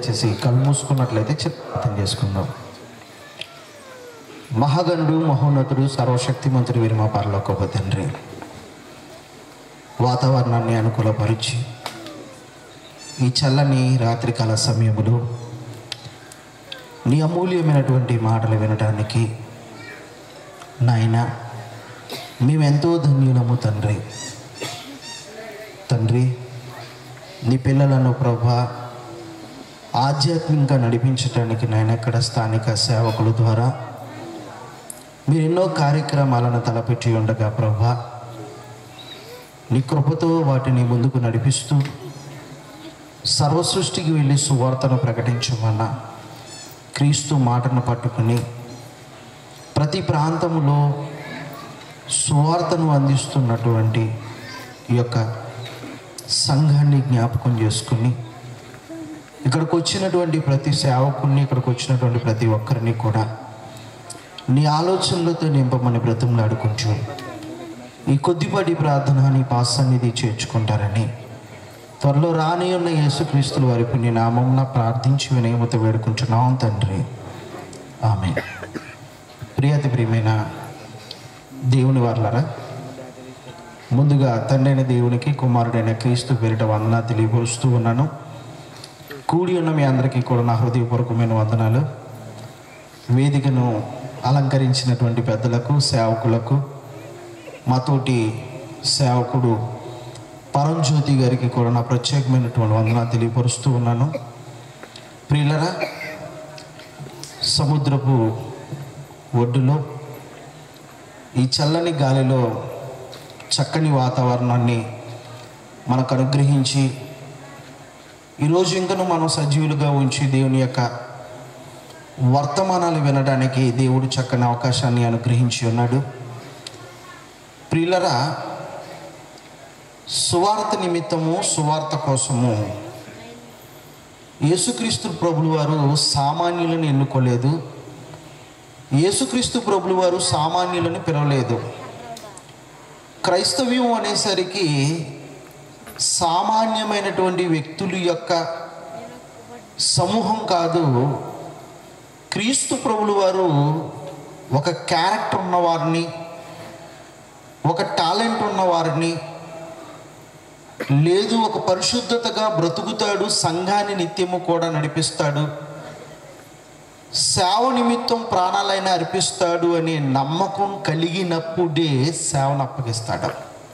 దయచేసి కళ్ళు మూసుకున్నట్లయితే చిత్తం చేసుకుందాం మహాగణుడు మహోన్నతుడు సర్వశక్తిమంతుడు వీరి మా పరలోకపు తండ్రి వాతావరణాన్ని అనుకూలపరిచి ఈ చల్లని రాత్రికాల సమయములో నీ అమూల్యమైనటువంటి మాటలు వినడానికి నాయన మేమెంతో ధన్యులము తండ్రి తండ్రి నీ పిల్లలను ప్రభా ఆధ్యాత్మికంగా నడిపించడానికి నాయన ఇక్కడ స్థానిక సేవకుల ద్వారా మీరు ఎన్నో కార్యక్రమాలను తలపెట్టి ఉండగా ప్రభా నీ కృపతో వాటిని ముందుకు నడిపిస్తూ సర్వసృష్టికి వెళ్ళి సువార్తను ప్రకటించమన్నా క్రీస్తు మాటను పట్టుకుని ప్రతి ప్రాంతంలో సువార్తను అందిస్తున్నటువంటి ఈ యొక్క సంఘాన్ని జ్ఞాపకం చేసుకుని ఇక్కడికి వచ్చినటువంటి ప్రతి సేవకుని ఇక్కడికి వచ్చినటువంటి ప్రతి ఒక్కరిని కూడా నీ ఆలోచనలతో నింపమని బ్రతంలాడుకుంటూ ఈ కొద్దిపాటి ప్రార్థన నీ పాసన్నిధి చేర్చుకుంటారని త్వరలో రాని ఉన్న యేసుక్రీస్తుల వారి పుణ్య నామంన ప్రార్థించి వినయమతో వేడుకుంటున్నాం తండ్రి ఆమె ప్రియతి ప్రియమైన దేవుని వార్లరా ముందుగా తండ్రైన దేవునికి కుమారుడైన క్రీస్తు పేరిట వందన తెలియపరుస్తూ ఉన్నాను కూడి ఉన్న మీ అందరికీ కూడా నా హృదయపూర్వకమైన వందనాలు వేదికను అలంకరించినటువంటి పెద్దలకు సేవకులకు మాతోటి సేవకుడు పరంజ్యోతి గారికి కూడా నా ప్రత్యేకమైనటువంటి వందన తెలియపరుస్తూ ఉన్నాను ప్రియులరా సముద్రపు ఒడ్డులో ఈ చల్లని గాలిలో చక్కని వాతావరణాన్ని మనకు అనుగ్రహించి ఈరోజు ఇంకను మనం సజీవులుగా ఉంచి దేవుని యొక్క వర్తమానాలు వినడానికి దేవుడు చక్కని అవకాశాన్ని అనుగ్రహించి ఉన్నాడు ప్రియులరా సువార్త నిమిత్తము సువార్త కోసము యేసుక్రీస్తు ప్రభులు వారు సామాన్యులను ఎన్నుకోలేదు యేసుక్రీస్తు ప్రభులు వారు సామాన్యులను పిలవలేదు క్రైస్తవ్యం అనేసరికి సామాన్యమైనటువంటి వ్యక్తుల యొక్క సమూహం కాదు క్రీస్తు ప్రభులు వారు ఒక క్యారెక్టర్ ఉన్నవారిని ఒక టాలెంట్ ఉన్నవారిని లేదు ఒక పరిశుద్ధతగా బ్రతుకుతాడు సంఘాన్ని నిత్యము కూడా నడిపిస్తాడు సేవ నిమిత్తం ప్రాణాలైనా అర్పిస్తాడు అనే నమ్మకం కలిగినప్పుడే సేవను అప్పగిస్తాడు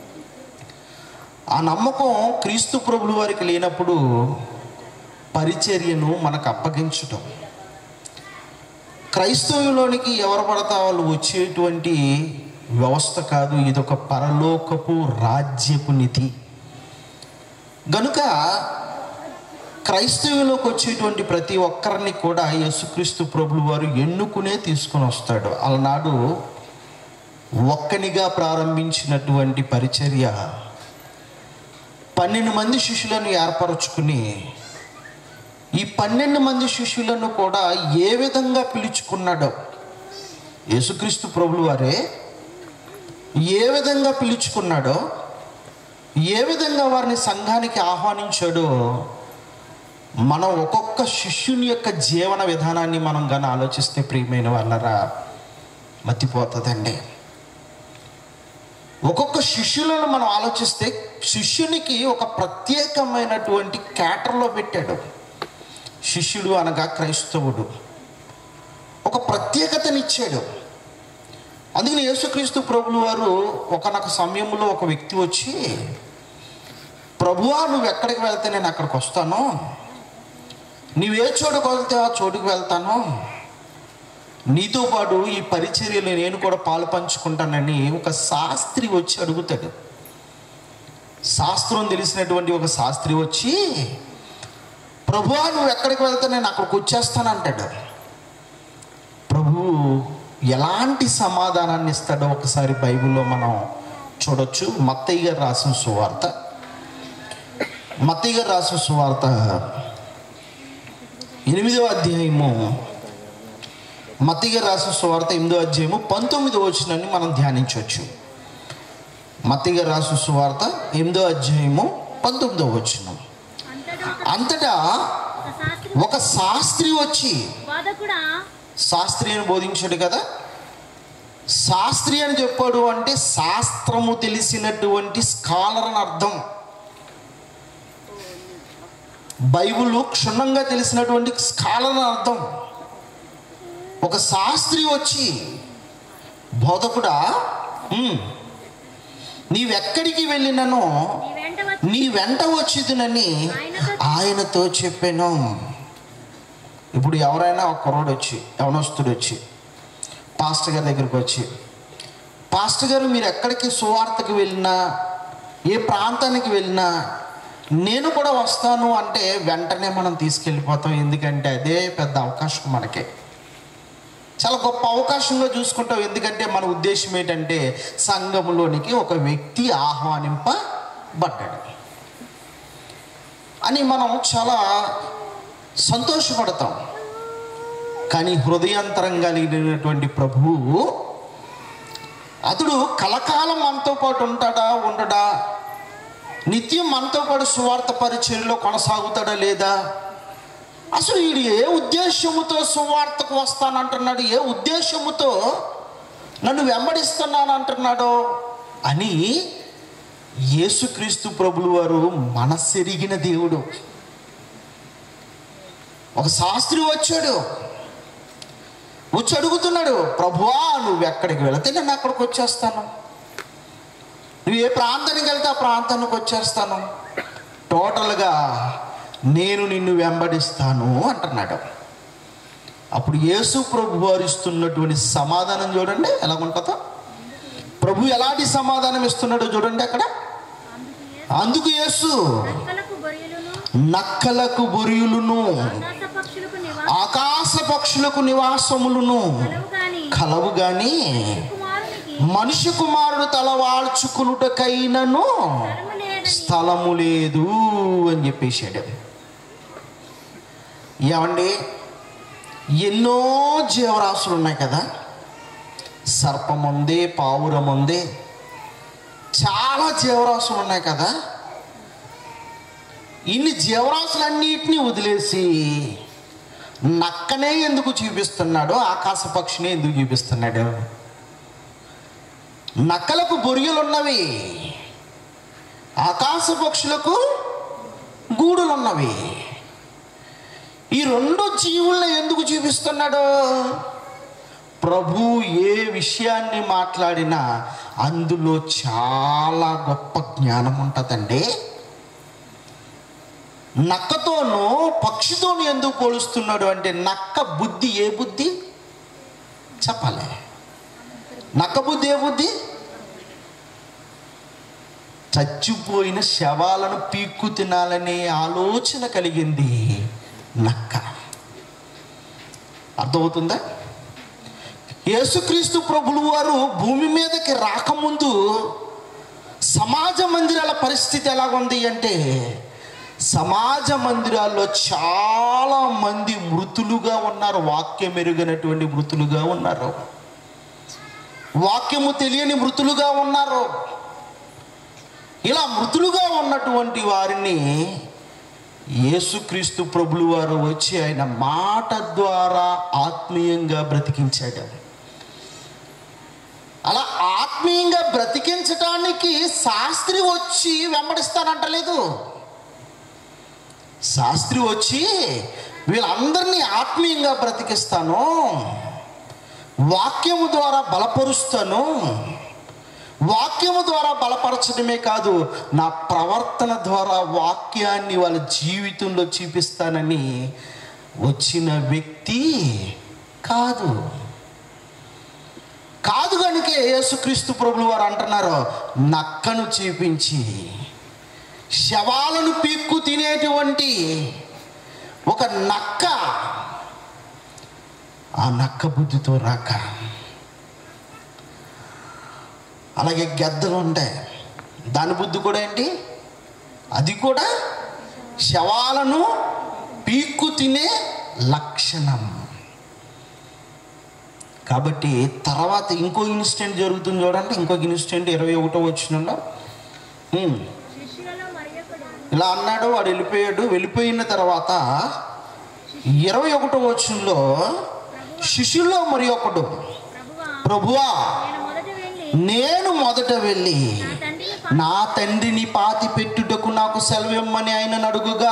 ఆ నమ్మకం క్రీస్తు ప్రభులు వారికి లేనప్పుడు పరిచర్యను మనకు అప్పగించటం క్రైస్తవంలోనికి ఎవరు పడతా వాళ్ళు వచ్చేటువంటి వ్యవస్థ కాదు ఇది ఒక పరలోకపు రాజ్యపు నిధి గనుక క్రైస్తవులోకి వచ్చేటువంటి ప్రతి ఒక్కరిని కూడా యేసుక్రీస్తు ప్రభులు వారు ఎన్నుకునే తీసుకుని వస్తాడు అలనాడు ఒక్కనిగా ప్రారంభించినటువంటి పరిచర్య పన్నెండు మంది శిష్యులను ఏర్పరచుకుని ఈ పన్నెండు మంది శిష్యులను కూడా ఏ విధంగా పిలుచుకున్నాడో యేసుక్రీస్తు ప్రభులు వారే ఏ విధంగా పిలుచుకున్నాడో ఏ విధంగా వారిని సంఘానికి ఆహ్వానించాడో మనం ఒక్కొక్క శిష్యుని యొక్క జీవన విధానాన్ని మనం కానీ ఆలోచిస్తే ప్రియమైన వాళ్ళరా మతిపోతుందండి ఒక్కొక్క శిష్యులను మనం ఆలోచిస్తే శిష్యునికి ఒక ప్రత్యేకమైనటువంటి క్యాటర్లో పెట్టాడు శిష్యుడు అనగా క్రైస్తవుడు ఒక ప్రత్యేకతనిచ్చాడు అందుకని యేసుక్రీస్తు ప్రభులు వారు ఒకనొక సమయంలో ఒక వ్యక్తి వచ్చి ప్రభువా నువ్వు ఎక్కడికి వెళ్తే నేను అక్కడికి వస్తాను నీవే చోటుకు వెళ్తే ఆ చోటుకు వెళ్తాను నీతో పాటు ఈ పరిచర్యలు నేను కూడా పాలు పంచుకుంటానని ఒక శాస్త్రి వచ్చి అడుగుతాడు శాస్త్రం తెలిసినటువంటి ఒక శాస్త్రి వచ్చి ప్రభువా నువ్వు ఎక్కడికి వెళ్తే నేను అక్కడికి వచ్చేస్తాను అంటాడు ప్రభు ఎలాంటి సమాధానాన్ని ఇస్తాడో ఒకసారి బైబిల్లో మనం చూడొచ్చు మత్తయ్య గారు రాసిన సువార్త మత్తయ్య గారు రాసిన సువార్త ఎనిమిదవ అధ్యాయము మత్తయ్య గారు రాసిన సువార్త ఎనిమిదో అధ్యాయము పంతొమ్మిదో వచ్చినని మనం ధ్యానించవచ్చు మత్తయ్య గారు రాసిన సువార్త ఎనిమిదో అధ్యాయము పంతొమ్మిదో వచ్చిన అంతటా అంతటా ఒక శాస్త్రి శాస్త్రి ఒక శాస్త్రి వచ్చి బోధకుడా శాస్త్రి అని బోధించాడు కదా శాస్త్రి అని చెప్పాడు అంటే శాస్త్రము తెలిసినటువంటి స్కాలర్ అని అర్థం బైబిల్ క్షుణ్ణంగా తెలిసినటువంటి స్కాలర్ అని అర్థం ఒక శాస్త్రి వచ్చి బోధకుడా ఉమ్, నీవెక్కడికి వెళ్ళినను నీ వెంట వచ్చి నీ వెంట వచ్చిందని ఆయనతో ఆయనతో చెప్పాను ఇప్పుడు ఎవరైనా ఒక కుర్రోడు వచ్చి యవనస్తుడు వచ్చి పాస్టర్ గారి దగ్గరికి వచ్చి పాస్టర్ గారు మీరు ఎక్కడికి సువార్తకి వెళ్ళినా ఏ ప్రాంతానికి వెళ్ళినా నేను కూడా వస్తాను అంటే వెంటనే మనం తీసుకెళ్ళిపోతాం ఎందుకంటే అదే పెద్ద అవకాశం మనకి చాలా గొప్ప అవకాశంగా చూసుకుంటాం ఎందుకంటే మన ఉద్దేశం ఏంటంటే సంఘంలోనికి ఒక వ్యక్తి ఆహ్వానింపబడ్డాడు అని మనం చాలా సంతోషపడతాం కానీ హృదయాంతరం కలిగినటువంటి ప్రభువు అతడు కలకాలం మనతో పాటు ఉంటాడా ఉండడా నిత్యం మనతో పాటు సువార్త పరిచయంలో కొనసాగుతాడా లేదా అసలు వీడు ఏ ఉద్దేశముతో సువార్తకు వస్తానంటున్నాడు ఏ ఉద్దేశముతో నన్ను వెంబడిస్తున్నాను అంటున్నాడో అని యేసుక్రీస్తు ప్రభులు వారు మనసెరిగిన దేవుడు ఒక శాస్త్రి వచ్చాడు వచ్చి అడుగుతున్నాడు ప్రభువా నువ్వు ఎక్కడికి వెళితే నేను అక్కడికి వచ్చేస్తాను నువ్వు ఏ ప్రాంతానికి వెళ్తే ఆ ప్రాంతానికి వచ్చేస్తాను టోటల్గా నేను నిన్ను వెంబడిస్తాను అంటున్నాడు అప్పుడు యేసు ప్రభు వారు ఇస్తున్నటువంటి సమాధానం చూడండి ఎలా ఉంటుందో ప్రభు ఎలాంటి సమాధానం ఇస్తున్నాడో చూడండి అక్కడ అందుకు యేసు నక్కలకు బొరియలును నక్కలకు బొరియులును ఆకాశ పక్షులకు నివాసం ఆకాశ పక్షులకు నివాసములను కలవు గాని కలవు గాని కుమారునికి మనిషి కుమారుడు తలవాల్చుకునుటకైనను స్థలము లేదని స్థలము లేదు అని చెప్పేశాడు ఏమండి ఎన్నో జీవరాశులు ఉన్నాయి కదా సర్పం ఉంది పావురం ఉంది చాలా జీవరాశులు ఉన్నాయి కదా ఇన్ని జీవరాశులన్నిటినీ వదిలేసి నక్కనే ఎందుకు చూపిస్తున్నాడు ఆకాశ పక్షిని ఎందుకు చూపిస్తున్నాడు నక్కలకు బొరియలున్నవి ఆకాశ పక్షులకు గూడులున్నవి ఈ రెండు జీవుల్ని ఎందుకు చూపిస్తున్నాడు ప్రభు ఏ విషయాన్ని మాట్లాడినా అందులో చాలా గొప్ప జ్ఞానం ఉంటుందండి నక్కతోనూ పక్షితోను ఎందుకు పోలుస్తున్నాడు అంటే నక్క బుద్ధి ఏ బుద్ధి చెప్పాలి నక్క బుద్ధి ఏ బుద్ధి చచ్చిపోయిన శవాలను పీక్కు తినాలనే ఆలోచన కలిగింది నక్క అర్థమవుతుందా యేసుక్రీస్తు ప్రభులు వారు భూమి మీదకి రాకముందు సమాజ మందిరాల పరిస్థితి ఎలాగుంది అంటే సమాజ మందిరాల్లో చాలా మంది మృతులుగా ఉన్నారు వాక్యం ఎరుగనటువంటి మృతులుగా ఉన్నారు వాక్యము తెలియని మృతులుగా ఉన్నారు ఇలా మృతులుగా ఉన్నటువంటి వారిని యేసుక్రీస్తు ప్రభులు వారు వచ్చి ఆయన మాట ద్వారా ఆత్మీయంగా బ్రతికించాడు అలా ఆత్మీయంగా బ్రతికించటానికి శాస్త్రి వచ్చి వెంబడిస్తానంటలేదు శాస్త్రి వచ్చి వీళ్ళందరినీ ఆత్మీయంగా బ్రతికిస్తాను వాక్యము ద్వారా బలపరుస్తాను వాక్యము ద్వారా బలపరచడమే కాదు నా ప్రవర్తన ద్వారా వాక్యాన్ని వాళ్ళ జీవితంలో చూపిస్తానని వచ్చిన వ్యక్తి కాదు కాదు కనుకే యేసుక్రీస్తు ప్రభులు వారు అంటున్నారు నక్కను చూపించి శవాలను పీక్కు తినేటువంటి ఒక నక్క ఆ నక్క బుద్ధితో రాక అలాగే గెద్దలు ఉంటాయి దాని బుద్ధి కూడా ఏంటి అది కూడా శవాలను పీక్కు తినే లక్షణం కాబట్టి తర్వాత ఇంకో ఇన్సిడెంట్ జరుగుతుంది చూడండి ఇంకొక ఇన్సిడెంట్ ఇరవై ఒకటో వచ్చినంలో శిష్యులలో మరి ఒకడు ఇలా అన్నాడు వాడు వెళ్ళిపోయాడు వెళ్ళిపోయిన తర్వాత ఇరవై ఒకటో వచ్చంలో శిష్యుల్లో మరి ఒకడు ప్రభువా ప్రభువా నేను మొదట వెళ్ళి నేను మొదట వెళ్ళి నా తండ్రిని నా తండ్రిని పాతి పెట్టుటకు నాకు సెలవిమ్మని ఆయన అడుగుగా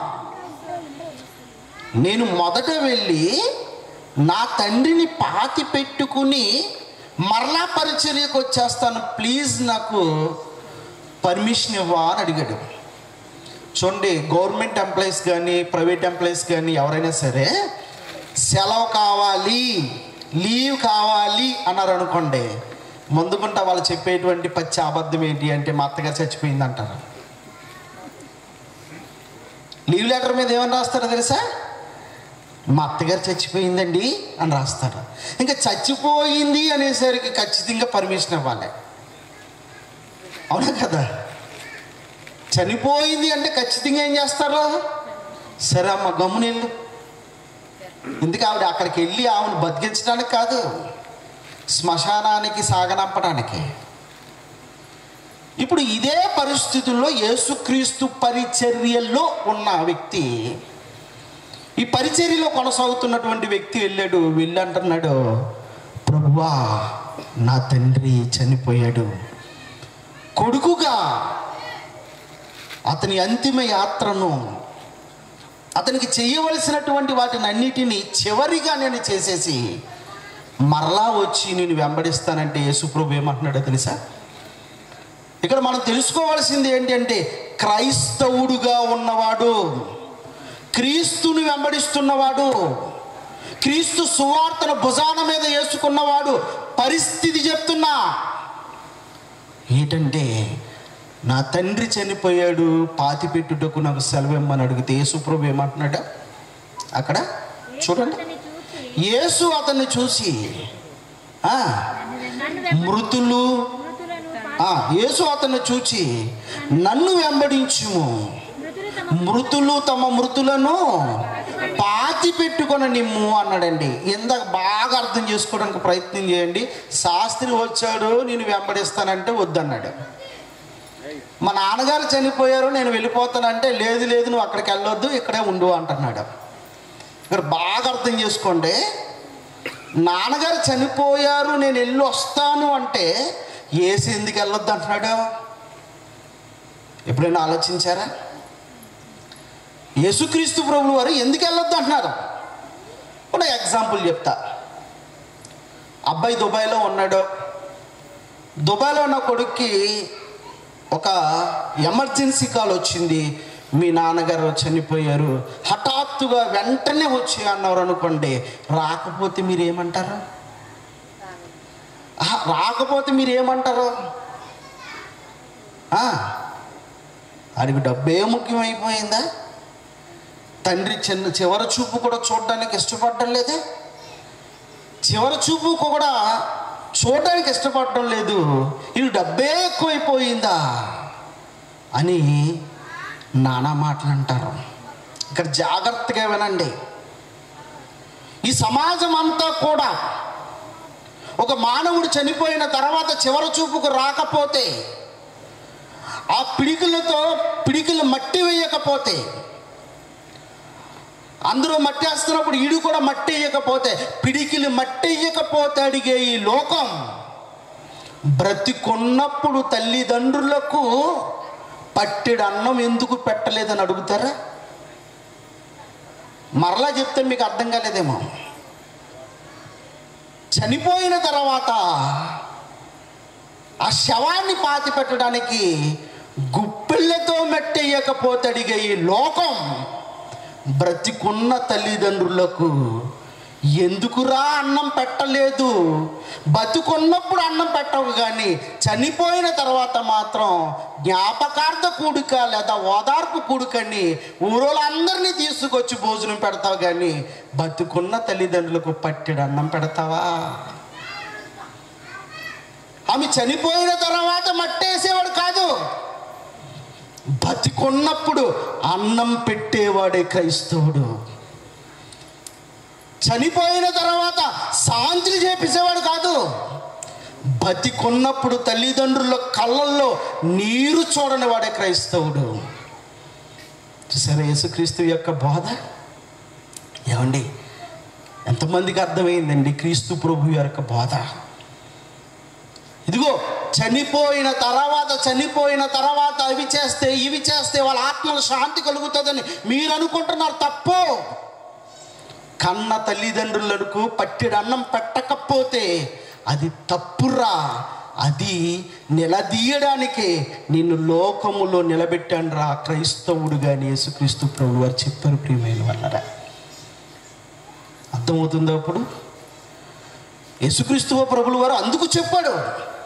నేను మొదట వెళ్ళి నా తండ్రిని పాతి పెట్టుకుని మరలా పరిచర్యకు వచ్చేస్తాను ప్లీజ్ నాకు పర్మిషన్ ఇవ్వా అని అడిగాడు చూడండి గవర్నమెంట్ ఎంప్లాయీస్ కానీ ప్రైవేట్ ఎంప్లాయీస్ కానీ ఎవరైనా సరే సెలవు కావాలి లీవ్ కావాలి అన్నారు అనుకోండి ముందుకుంటా వాళ్ళు చెప్పేటువంటి పచ్చి అబద్ధం ఏంటి అంటే మా అత్తగారు చచ్చిపోయింది అంటారు లీవ్ లెటర్ మీద ఏమని రాస్తారో తెలుసా మా అత్తగారు చచ్చిపోయిందండి అని రాస్తారు ఇంకా చచ్చిపోయింది అనేసరికి ఖచ్చితంగా పర్మిషన్ ఇవ్వాలి అవునా కదా చనిపోయింది అంటే ఖచ్చితంగా ఏం చేస్తారు సరే అమ్మ గమ్మున వెళ్ళు ఎందుకు ఆవిడ అక్కడికి వెళ్ళి ఆవిడ బతికించడానికి కాదు శ్మశానానికి సాగనంపడానికి ఇప్పుడు ఇదే పరిస్థితుల్లో యేసుక్రీస్తు పరిచర్యల్లో ఉన్న వ్యక్తి ఈ పరిచర్యలో కొనసాగుతున్నటువంటి వ్యక్తి వెళ్ళాడు వెళ్ళి అంటున్నాడు ప్రభువా నా తండ్రి చనిపోయాడు కొడుకుగా అతని అంతిమ యాత్రను అతనికి చేయవలసినటువంటి వాటిని అన్నిటినీ చివరిగా నేను చేసేసి మరలా వచ్చి నేను వెంబడిస్తానంటే యేసుప్రభు ఏమంటున్నాడో తెలుసా ఇక్కడ మనం తెలుసుకోవాల్సింది ఏంటంటే క్రైస్తవుడుగా ఉన్నవాడు క్రీస్తుని వెంబడిస్తున్నవాడు క్రీస్తు సువార్తను భుజాన మీద వేసుకున్నవాడు పరిస్థితి చెప్తున్నా ఏంటంటే నా తండ్రి చనిపోయాడు పాతి పెట్టుటకు నాకు సెలవు ఇమ్మని అడిగితే యేసుప్రభు ఏమంటున్నాడు అక్కడ చూడండి అతన్ని చూసి యేసు అతన్ని చూసి ఆ, నన్ను మృతులు మృతులను ఆ, యేసు అతన్ని చూచి నన్ను వెంబడించుము మృతులు తమ మృతులు తమ మృతులను పాతి పెట్టుకొని నిమ్ము అన్నాడండి ఇందాక బాగా అర్థం చేసుకోవడానికి ప్రయత్నం చేయండి శాస్త్రి వచ్చాడు నేను వెంబడిస్తానంటే వద్దన్నాడు మా నాన్నగారు చనిపోయారు నేను వెళ్ళిపోతానంటే లేదు లేదు నువ్వు అక్కడికి వెళ్ళొద్దు ఇక్కడే ఉండు అంటున్నాడు ఇక్కడ బాగా అర్థం చేసుకోండి నాన్నగారు చనిపోయారు నేను వెళ్ళి వస్తాను అంటే ఏసి ఎందుకు వెళ్ళొద్దు అంటున్నాడు ఎప్పుడైనా ఆలోచించారా యేసుక్రీస్తు ప్రభులు వారు ఎందుకు వెళ్ళొద్దు అంటున్నారు ఒక ఎగ్జాంపుల్ చెప్తా అబ్బాయి దుబాయ్లో ఉన్నాడు దుబాయ్లో ఉన్న కొడుక్కి ఒక ఎమర్జెన్సీ కాల్ వచ్చింది మీ నాన్నగారు చనిపోయారు హఠాత్తుగా వెంటనే వచ్చి అన్నారు అనుకోండి రాకపోతే మీరు ఏమంటారు ఆహా, రాకపోతే మీరు ఏమంటారు ఆ, ఆయనకు డబ్బే ముఖ్యమైపోయిందా తండ్రి చిన్న చివరి చూపు కూడా చూడడానికి ఇష్టపడడం లేదే చివరి చూపు కూడా చూడడానికి ఇష్టపడడం లేదు ఇది డబ్బే ఎక్కువైపోయిందా అని నానా మాటలు అంటారు ఇక్కడ జాగ్రత్తగా వినండి ఈ సమాజం అంతా కూడా ఒక మానవుడు చనిపోయిన తర్వాత చివరి చూపుకు రాకపోతే ఆ పిడికిలతో పిడికిలు మట్టి వేయకపోతే అందరూ మట్టి వేస్తున్నప్పుడు ఈడు కూడా మట్టి వేయకపోతే పిడికిలు మట్టి వేయకపోతే అడిగే ఈ లోకం బ్రతికున్నప్పుడు తల్లిదండ్రులకు పట్టెడు అన్నం ఎందుకు పెట్టలేదని అడుగుతారా మరలా చెప్తే మీకు అర్థం కాలేదేమో చనిపోయిన తర్వాత ఆ శవాన్ని పాతి పెట్టడానికి గుప్పిళ్ళతో మెట్టేయకపోతే అడిగే ఈ లోకం బ్రతికున్న తల్లిదండ్రులకు ఎందుకురా అన్నం పెట్టలేదు బతుకున్నప్పుడు అన్నం పెట్టవు కానీ చనిపోయిన తర్వాత మాత్రం జ్ఞాపకార్థ కూడిక లేదా ఓదార్పు కూడికని ఊరోళ్ళందరినీ తీసుకొచ్చి భోజనం పెడతావు కానీ బతుకున్న తల్లిదండ్రులకు పట్టెడు అన్నం పెడతావా ఆమె చనిపోయిన తర్వాత మట్టేసేవాడు కాదు బతికున్నప్పుడు అన్నం పెట్టేవాడే క్రైస్తవుడు చనిపోయిన తర్వాత శాంతిని చేపించేవాడు కాదు బతికున్నప్పుడు తల్లిదండ్రుల కళ్ళల్లో నీరు చూడని వాడే క్రైస్తవుడు చూసారా యేసుక్రీస్తు యొక్క బోధ ఏమండి ఎంతమందికి అర్థమైందండి క్రీస్తు ప్రభు యొక్క బోధ ఇదిగో చనిపోయిన తర్వాత చనిపోయిన తర్వాత అవి చేస్తే ఇవి చేస్తే వాళ్ళ ఆత్మల శాంతి కలుగుతుందని మీరు అనుకుంటున్నారు తప్పు కన్న తల్లిదండ్రులకు పట్టిన అన్నం పెట్టకపోతే అది తప్పురా అది నిలదీయడానికి నిన్ను లోకములో నిలబెట్టాను రా క్రైస్తవుడుగా అని యేసుక్రీస్తు ప్రభు వారు చెప్పారు ప్రియమైన వాళ్ళరా అర్థమవుతుందా అప్పుడు యేసుక్రీస్తు ప్రభులు వారు అందుకు చెప్పాడు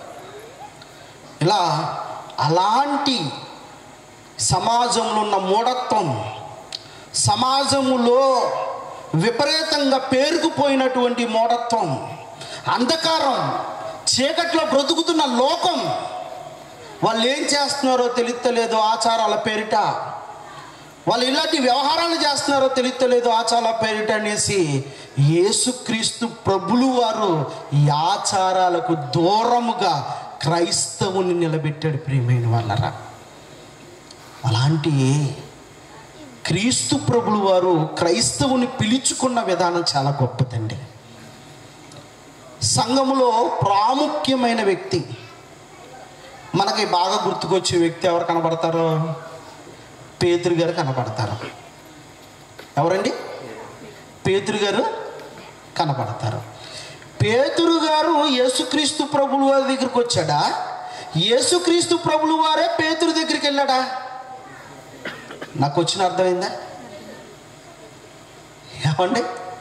ఇలా అలాంటి సమాజంలో ఉన్న మూఢత్వం సమాజములో విపరీతంగా పేరుకుపోయినటువంటి మూఢత్వం అంధకారం చీకట్లో బ్రతుకుతున్న లోకం వాళ్ళు ఏం చేస్తున్నారో తెలుస్తలేదు ఆచారాల పేరిట వాళ్ళు ఇలాంటి వ్యవహారాలు చేస్తున్నారో తెలుస్తలేదు ఆచారాల పేరిట అనేసి యేసుక్రీస్తు ప్రభులు వారు ఈ ఆచారాలకు దూరముగా క్రైస్తవుని నిలబెట్టాడు ప్రియమైన వాళ్ళరా అలాంటి క్రీస్తు ప్రభులు వారు క్రైస్తవుని పిలుచుకున్న విధానం చాలా గొప్పదండి సంఘములో ప్రాముఖ్యమైన వ్యక్తి మనకి బాగా గుర్తుకొచ్చే వ్యక్తి ఎవరు కనబడతారో పేతురు గారు కనపడతారు ఎవరండి పేతురు గారు కనపడతారు పేతురు గారు యేసుక్రీస్తు ప్రభులు వారి దగ్గరికి వచ్చాడా యేసుక్రీస్తు ప్రభులు వారే పేతురు దగ్గరికి వెళ్ళాడా నాకు వచ్చిన అర్థమైందా ఏమండి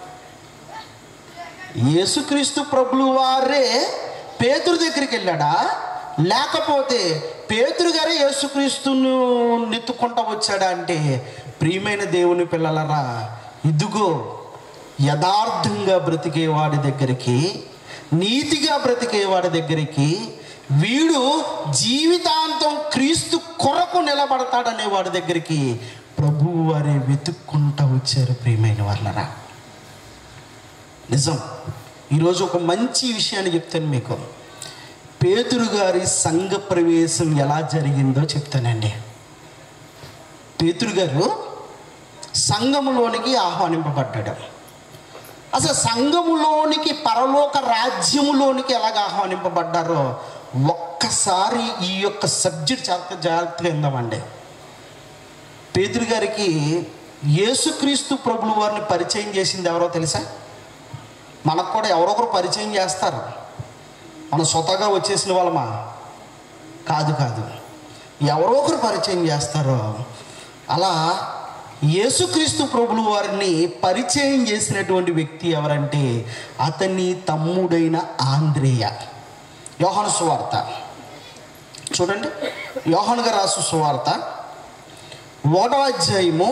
యేసుక్రీస్తు ప్రభులు వారే పేతురు దగ్గరికి వెళ్ళాడా లేకపోతే పేతురు గారే యేసుక్రీస్తును నెత్తుకుంటా వచ్చాడా అంటే ప్రియమైన దేవుని పిల్లలరా ఇదిగో యథార్థంగా బ్రతికేవాడి దగ్గరికి నీతిగా బ్రతికేవాడి దగ్గరికి వీడు జీవితాంతం క్రీస్తు కొరకు నిలబడతాడనే వాడి దగ్గరికి ప్రభువు వారే వెతుక్కుంటా వచ్చారు ప్రియమైన వాళ్ళరా నిజం ఈరోజు ఒక మంచి విషయాన్ని చెప్తాను మీకు పేతురు గారి సంఘ ప్రవేశం ఎలా జరిగిందో చెప్తానండి పేతురు గారు సంఘములోనికి ఆహ్వానింపబడ్డాడు అసలు సంఘములోనికి పరలోక రాజ్యములోనికి ఎలాగ ఆహ్వానింపబడ్డారో ఒక్కసారి ఈ యొక్క సబ్జెక్ట్ జాగ్రత్త జాగ్రత్తగా విందామండి పేతురు గారికి యేసుక్రీస్తు ప్రభులు వారిని పరిచయం చేసింది ఎవరో తెలుసా మనకు కూడా ఎవరొకరు పరిచయం చేస్తారు మనం స్వతహాగా వచ్చేసిన వాళ్ళమా కాదు కాదు ఎవరో ఒకరు పరిచయం చేస్తారో అలా యేసుక్రీస్తు ప్రభులు వారిని పరిచయం చేసినటువంటి వ్యక్తి ఎవరంటే అతని తమ్ముడైన ఆంద్రేయ యోహాను సువార్త చూడండి యోహాను గారు రాసు సువార్త ఒకటో అధ్యాయము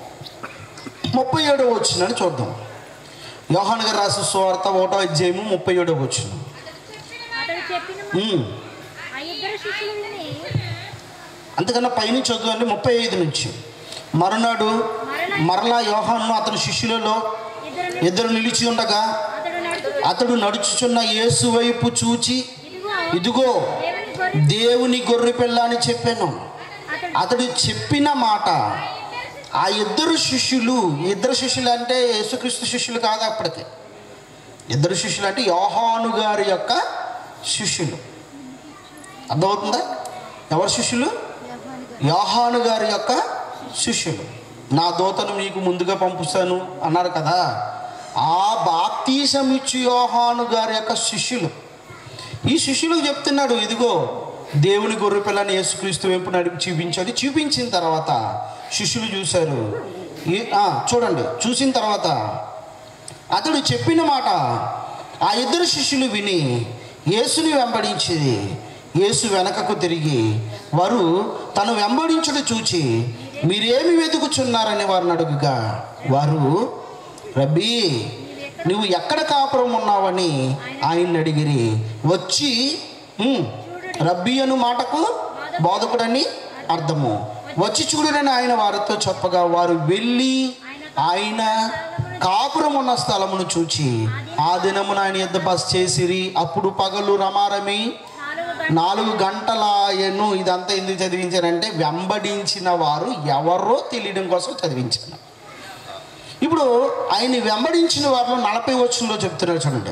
ముప్పై ఏడవ వచ్చినని చూద్దాం యోహాను గారు రాసు సువార్త ఒకటో అధ్యాయము ముప్పై ఏడవ వచ్చిన అతడు చెప్పిన మాట ఆ ఇద్దరు శిష్యులని అంతకన్నా పైనుంచి చదువుండి ముప్పై ఐదు నుంచి మరునాడు మరలా యోహాను అతని శిష్యులలో ఇద్దరు ఇద్దరు నిలిచి ఉండగా అతడు నడుచు అతడు నడుచుచున్న యేసు వైపు చూచి ఇదిగో ఇదిగో దేవుని గొర్రె దేవుని గొర్రె పిల్ల అని చెప్పాను అతడు అతడు చెప్పిన మాట ఆ ఇద్దరు శిష్యులు ఇద్దరు శిష్యులు అంటే యేసుక్రీస్తు శిష్యులు కాదు అప్పటికి ఇద్దరు శిష్యులు అంటే యోహాను గారి యొక్క శిష్యులు అర్థమవుతుందా ఎవరు శిష్యులు యోహాను గారి యొక్క శిష్యులు నా దూతను మీకు ముందుగా పంపుస్తాను అన్నారు కదా ఆ బాప్తీసమిచ్చు యోహాను గారి యొక్క శిష్యులు ఈ శిష్యులకు చెప్తున్నాడు ఇదిగో దేవుని గొర్రె పిల్లని యేసుక్రీస్తు వైపు నడిపి చూపించాడు చూపించిన తర్వాత శిష్యులు చూశారు ఈ- ఆ, చూడండి చూసిన తర్వాత అతడు చెప్పిన మాట ఆ ఇద్దరు శిష్యులు విని యేసుని వెంబడించి యేసు వెనకకు తిరిగి వారు తను వెంబడించుడు చూచి మీరేమి వెతుకుచున్నారని వారిని అడుగుగా వారు రబ్బీ నువ్వు ఎక్కడ కాపురం ఉన్నావని ఆయన్ని అడిగిరి వచ్చి "ఉమ్, రబ్బీ అను మాటకు బోధకుడని అర్థము వచ్చి చూడని ఆయన వారితో చెప్పగా వారు వెళ్ళి ఆయన కాపురం ఉన్న స్థలమును చూచి ఆ దినమున ఆయన యుద్ధ బస్ చేసిరి అప్పుడు పగలు రమారమి నాలుగు నాలుగు గంటల ఎన్ను ఇదంతా ఎందుకు చదివించారంటే వెంబడించిన వారు ఎవరో తెలియడం కోసం చదివించాను ఇప్పుడు ఆయన వెంబడించిన వారిలో నలభై వచ్చంలో చెప్తున్నారు చూడండి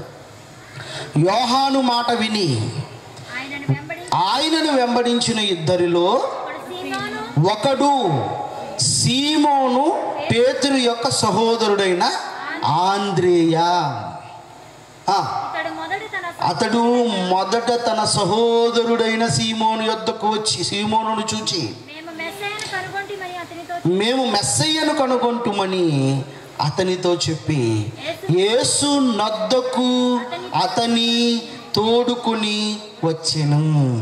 యోహాను మాట విని ఆయనను వెంబడి ఆయనను వెంబడించిన ఇద్దరిలో ఒకడు సీమోను ఒకడు సీమోను పేతురు యొక్క సహోదరుడైన ఆంద్రేయ ఆ, ఇతడు మొదట తన అతడు మొదట తన సహోదరుడైన సీమోను యొద్దకు వచ్చి సీమోనును చూచి మేము మెస్సయ్యను కనుగొంటిమని అతనితో మేము మెస్సయ్యను కనుగొంటుమని అతనితో చెప్పి యేసు నద్దకు అతని తోడుకుని వచ్చెను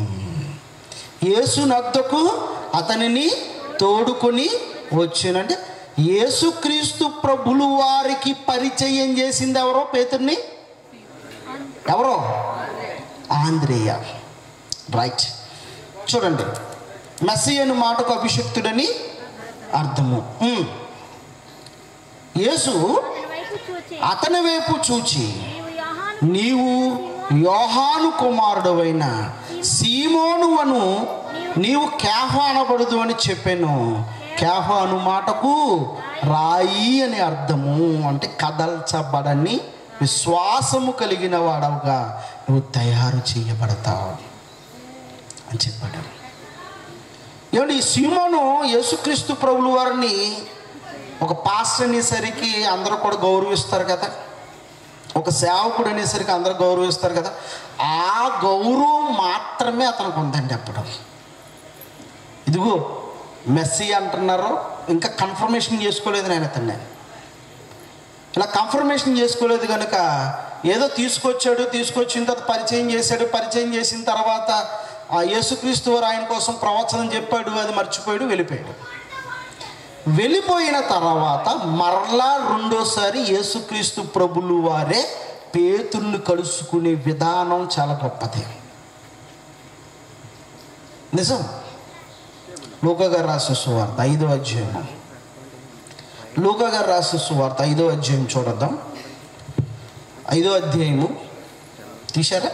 యేసు నద్దకు అతనిని తోడుకొని వచ్చాను అంటే యేసుక్రీస్తు ప్రభులు వారికి పరిచయం చేసింది ఎవరో పేతుర్ని ఎవరో ఆంధ్రేయ రైట్ చూడండి మెస్సీ అను మాటకు అభిషక్తుడని అర్థము ఉమ్. యేసు అతని వైపు చూచి అతని వైపు చూచి నీవు యోహాను నీవు యోహాను కుమారుడవైన సీమోను అను నీవు కేహ అనబడదు అని చెప్పాను కేహ అను మాటకు రాయి అని అర్థము అంటే కదల్చబడని విశ్వాసము కలిగిన వాడవుగా నువ్వు తయారు చేయబడతావు అని చెప్పాడు ఏమండి ఈ సీమోను యేసుక్రీస్తు ప్రభులు వారిని ఒక పాస్టర్ అనేసరికి అందరూ కూడా గౌరవిస్తారు కదా ఒక సేవకుడు అనేసరికి అందరూ గౌరవిస్తారు కదా ఆ గౌరవం మాత్రమే అతనికి ఉందండి అప్పుడు ఇదిగో మెస్సీ అంటున్నారు ఇంకా కన్ఫర్మేషన్ చేసుకోలేదు నేను అతన్ని ఇలా కన్ఫర్మేషన్ చేసుకోలేదు కనుక ఏదో తీసుకొచ్చాడు తీసుకొచ్చిన తర్వాత పరిచయం చేశాడు పరిచయం చేసిన తర్వాత ఆ యేసుక్రీస్తు వారు ఆయన కోసం ప్రవచనం చెప్పాడు అది మర్చిపోయాడు వెళ్ళిపోయాడు వెళ్ళిపోయిన తర్వాత మరలా రెండోసారి యేసుక్రీస్తు ప్రభులు వారే పేతుల్ని కలుసుకునే విధానం చాలా గొప్పది నిజం లూకా గారు రాసిన సువార్త ఐదో అధ్యాయం లూకా గారు రాసిన సువార్త ఐదో అధ్యాయం చూడద్దాం ఐదో అధ్యాయము తీశారా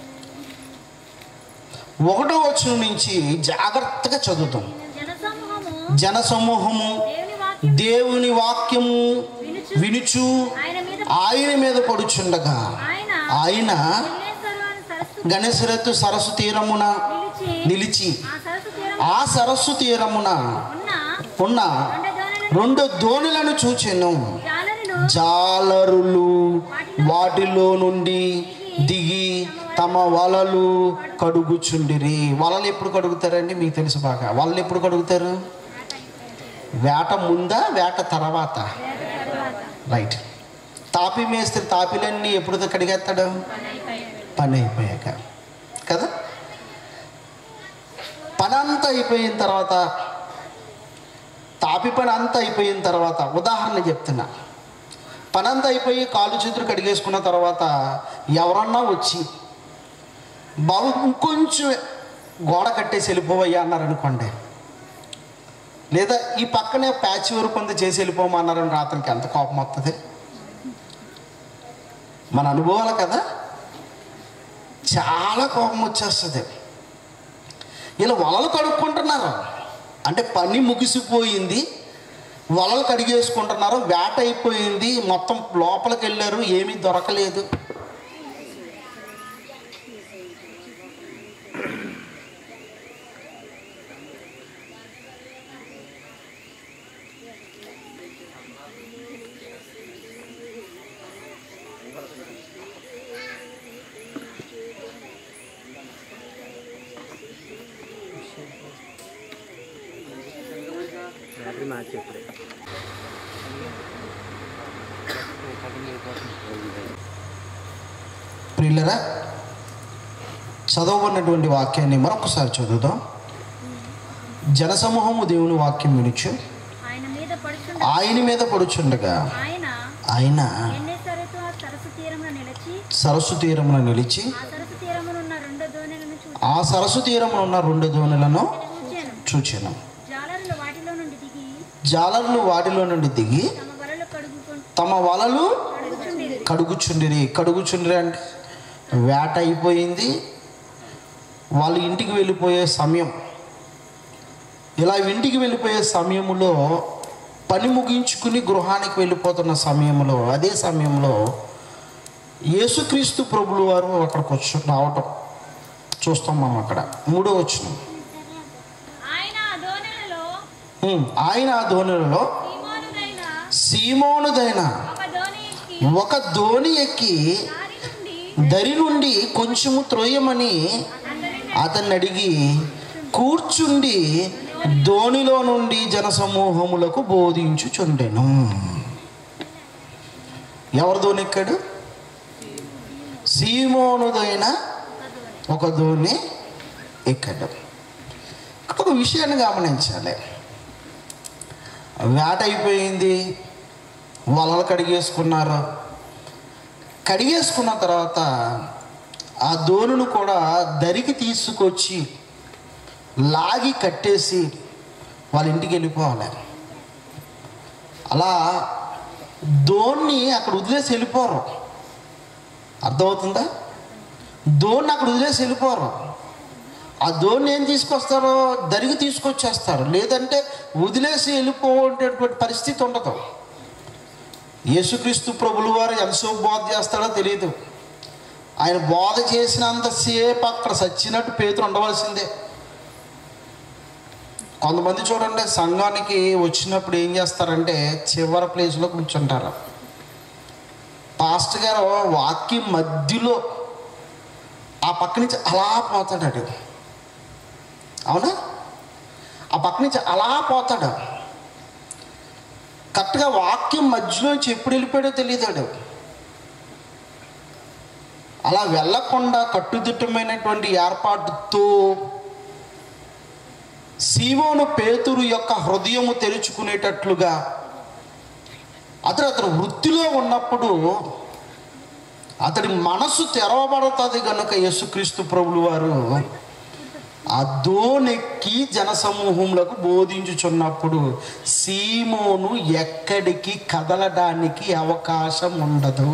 ఒకటో వచనం నుంచి జాగ్రత్తగా చదువుతాం జనసమూహము జనసమూహము దేవుని వాక్యం దేవుని వాక్యము వినుచు వినుచు ఆయన మీద ఆయన మీద పడుచుండగా ఆయన ఆయన విఘ్నేశ్వరు అని సరస్సు గణేశరత్తు సరస్సు తీరమున నిలిచి నిలిచి ఆ సరస్సు తీరం ఆ సరస్సు తీరమున ఉన్న ఉన్న రెండు దోణలను రెండు దోణులను చూచెను జాలరులు జాలరులు వాటిలో నుండి దిగి తమ వలలు కడుగుచుండిరి వలలు ఎప్పుడు కడుగుతారండి మీకు తెలుసు బాగా వలలు ఎప్పుడు కడుగుతారు వేట ముందా వేట తర్వాత రైట్ తాపి మేస్త్రి తాపిలన్నీ ఎప్పుడు కడిగేస్తాడు పని అయిపోయాక కదా పని అంతా అయిపోయిన తర్వాత తాపి పని అంతా అయిపోయిన తర్వాత ఉదాహరణ చెప్తున్నా పని అంతా అయిపోయి కాళ్ళు చేతులు కడిగేసుకున్న తర్వాత ఎవరన్నా వచ్చి బాబు ఇంకొంచెం గోడ కట్టేసి వెళ్ళిపోవయ్యా అన్నారనుకోండి లేదా ఈ పక్కనే ప్యాచ్ వరకు కొంత చేసి వెళ్ళిపోమన్నారని రాత్రికి ఎంత కోపం వస్తుంది మన అనుభవాలు కదా చాలా కోపం వచ్చేస్తుంది ఇలా వలలు కడుక్కుంటున్నారు అంటే పని ముగిసిపోయింది వలలు కడిగేసుకుంటున్నారు వేట అయిపోయింది మొత్తం లోపలికి వెళ్ళారు ఏమీ దొరకలేదు బ్యాటరీ మార్చి ఇప్పుడే ప్రిల్లరా చదవబడినటువంటి వాక్యాన్ని మరొకసారి చదువుదాం జనసమూహము దేవుని వాక్యం వినుచు ఆయన మీద పడుచుండ ఆయన మీద పడుచుండగా ఆయన ఆయన ఎన్నేసరితో ఆ సరస్సు తీరమున నిలిచి సరస్సు తీరమున నిలిచి ఆ సరస్సు తీరమునున్న రెండు దోణెలను చూసి ఆ సరస్సు తీరమున ఉన్న రెండు దోణులను చూచాను చూచాను జాలరులు వాటిలో నుండి దిగి జాలర్లు వాటిలో నుండి దిగి తమ వలలు కడుగుకొని తమ వలలు కడుగుచుండిరి కడుగుచుండిరి కడుగుచుండిరి అంటే వేట అయిపోయింది వాళ్ళు ఇంటికి వెళ్ళిపోయే సమయం ఇలా ఇంటికి వెళ్ళిపోయే సమయంలో పని ముగించుకుని గృహానికి వెళ్ళిపోతున్న సమయంలో అదే సమయంలో యేసుక్రీస్తు ప్రభులు వారు అక్కడికి వచ్చి రావటం చూస్తాం మనం అక్కడ మూడో వచ్చిన ఆయన ఆ దోణిలలో ఆయన ఆ ధోనిలలో సీమోనుదైన సీమోనుదైన ఒక దోణి ఎక్కి ఒక ధోని ఎక్కి దారి నుండి దరి నుండి కొంచెము త్రోయమని అతనిని అతన్ని అడిగి కూర్చుండి ధోనిలో నుండి జనసమూహములకు బోధించుచుండెను ఎవరు ధోని ఎక్కాడు సీమోనుదైన ఒక ధోని ఎక్కాడు ఇక్కడ ఒక విషయాన్ని గమనించాలి వేట అయిపోయింది వలలు కడిగేసుకున్నారు కడిగేసుకున్న తర్వాత ఆ దోణును కూడా దరికి తీసుకొచ్చి లాగి కట్టేసి వాళ్ళ ఇంటికి వెళ్ళిపోవాలి అలా దోణ్ణి అక్కడ వదిలేసి వెళ్ళిపోరు అర్థమవుతుందా దోణ్ణి అక్కడ వదిలేసి వెళ్ళిపోరు ఆ దోణ్ణి ఏం తీసుకొస్తారో దరికి తీసుకొచ్చేస్తారు లేదంటే వదిలేసి వెళ్ళిపోయేటటువంటి పరిస్థితి ఉండదు యేసుక్రీస్తు ప్రభులు వారు ఎంతసేపు బోధ చేస్తాడో తెలియదు ఆయన బోధ చేసినంతసేపు అక్కడ సచ్చినట్టు పేతురు ఉండవలసిందే కొంతమంది చూడండి సంఘానికి వచ్చినప్పుడు ఏం చేస్తారంటే చివరి ప్లేస్లో కూర్చుంటారు పాస్టర్ గారు వాక్యం మధ్యలో ఆ పక్క నుంచి అలా పోతాడు అవునా ఆ పక్క నుంచి అలా పోతాడు కరెక్ట్గా వాక్యం మధ్యలోంచి ఎప్పుడు వెళ్ళిపోయాడో తెలియదాడు అలా వెళ్ళకుండా కట్టుదిట్టమైనటువంటి ఏర్పాటుతో సీమోను పేతురు యొక్క హృదయము తెరుచుకునేటట్లుగా అతడు అతను వృత్తిలో ఉన్నప్పుడు అతడి మనసు తెరవబడుతుంది కనుక యేసుక్రీస్తు ప్రభులు వారు ఆ దోనెక్కి జనసమూహములకు బోధించుచున్నప్పుడు సీమోను ఎక్కడికి కదలడానికి అవకాశం ఉండదు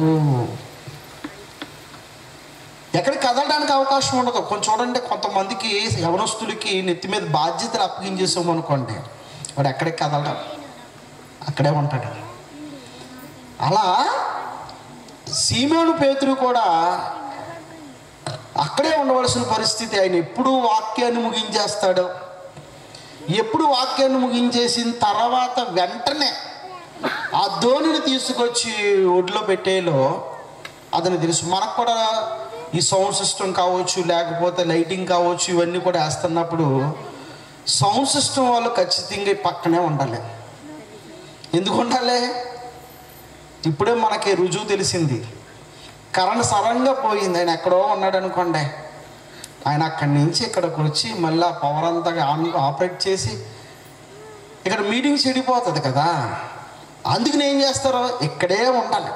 ఎక్కడికి కదలడానికి అవకాశం ఉండదు కొంచెం చూడండి కొంతమందికి యవనస్తులకి నెత్తి మీద బాధ్యతలు అప్పగించేసాం అనుకోండి వాడు ఎక్కడికి కదలడం అక్కడే ఉంటాడు అలా సీమోను పేతురు కూడా అక్కడే ఉండవలసిన పరిస్థితి ఆయన ఎప్పుడు వాక్యాన్ని ముగించేస్తాడు ఎప్పుడు వాక్యాన్ని ముగించేసిన తర్వాత వెంటనే ఆ ధోనిని తీసుకొచ్చి ఒడ్లో పెట్టేలో అతను తెలుసు మనకు కూడా ఈ సౌండ్ సిస్టమ్ కావచ్చు లేకపోతే లైటింగ్ కావచ్చు ఇవన్నీ కూడా వేస్తున్నప్పుడు సౌండ్ సిస్టమ్ వాళ్ళు ఖచ్చితంగా ఈ పక్కనే ఉండాలి ఎందుకు ఉండాలి ఇప్పుడే మనకి రుజువు తెలిసింది కరెంట్ సడన్గా పోయింది ఆయన ఎక్కడో ఉన్నాడు అనుకోండి ఆయన అక్కడి నుంచి ఇక్కడికి వచ్చి మళ్ళీ పవర్ అంతా ఆన్ ఆపరేట్ చేసి ఇక్కడ మీటింగ్ చెడిపోతుంది కదా అందుకని ఏం చేస్తారు ఇక్కడే ఉండాలి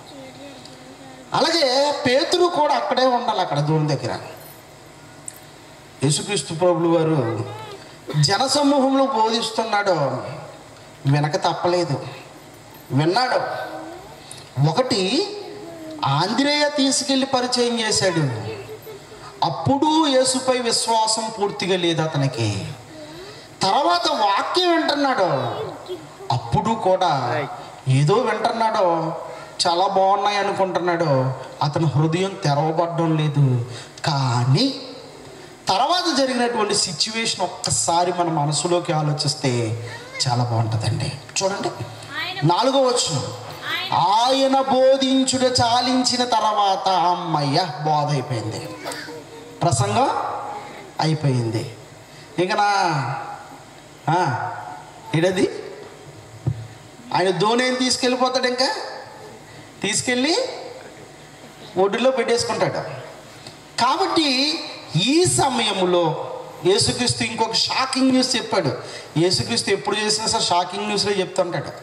అలాగే పేతురు కూడా అక్కడే ఉండాలి అక్కడ దూరం దగ్గర యేసుక్రీస్తు ప్రభులు వారు జనసమూహంలో బోధిస్తున్నాడు వెనక తప్పలేదు విన్నాడు ఒకటి ఆంధ్రేయ తీసుకెళ్ళి పరిచయం చేశాడు అప్పుడు యేసుపై విశ్వాసం పూర్తిగా లేదు అతనికి తర్వాత వాక్యం వింటున్నాడు అప్పుడు కూడా ఏదో వింటున్నాడో చాలా బాగున్నాయి అనుకుంటున్నాడు అతని హృదయం తెరవబడడం లేదు కానీ తర్వాత జరిగినటువంటి సిచ్యువేషన్ ఒక్కసారి మన మనసులోకి ఆలోచిస్తే చాలా బాగుంటుందండి చూడండి ఆయన నాలుగో వచ్చిన ఆయన ఆయన బోధించుట చాలించిన తర్వాత అమ్మయ్య బోధ అయిపోయింది ప్రసంగం అయిపోయింది ఇక నా ఆ, ఏడది ఆయన ధోని ఏం తీసుకెళ్ళిపోతాడు ఇంకా తీసుకెళ్ళి ఒడ్డులో పెట్టేసుకుంటాడు కాబట్టి ఈ సమయంలో యేసుక్రీస్తు ఇంకొక షాకింగ్ న్యూస్ చెప్పాడు యేసుక్రీస్తు ఎప్పుడు చేసినా సరే షాకింగ్ న్యూస్లో చెప్తుంటాడు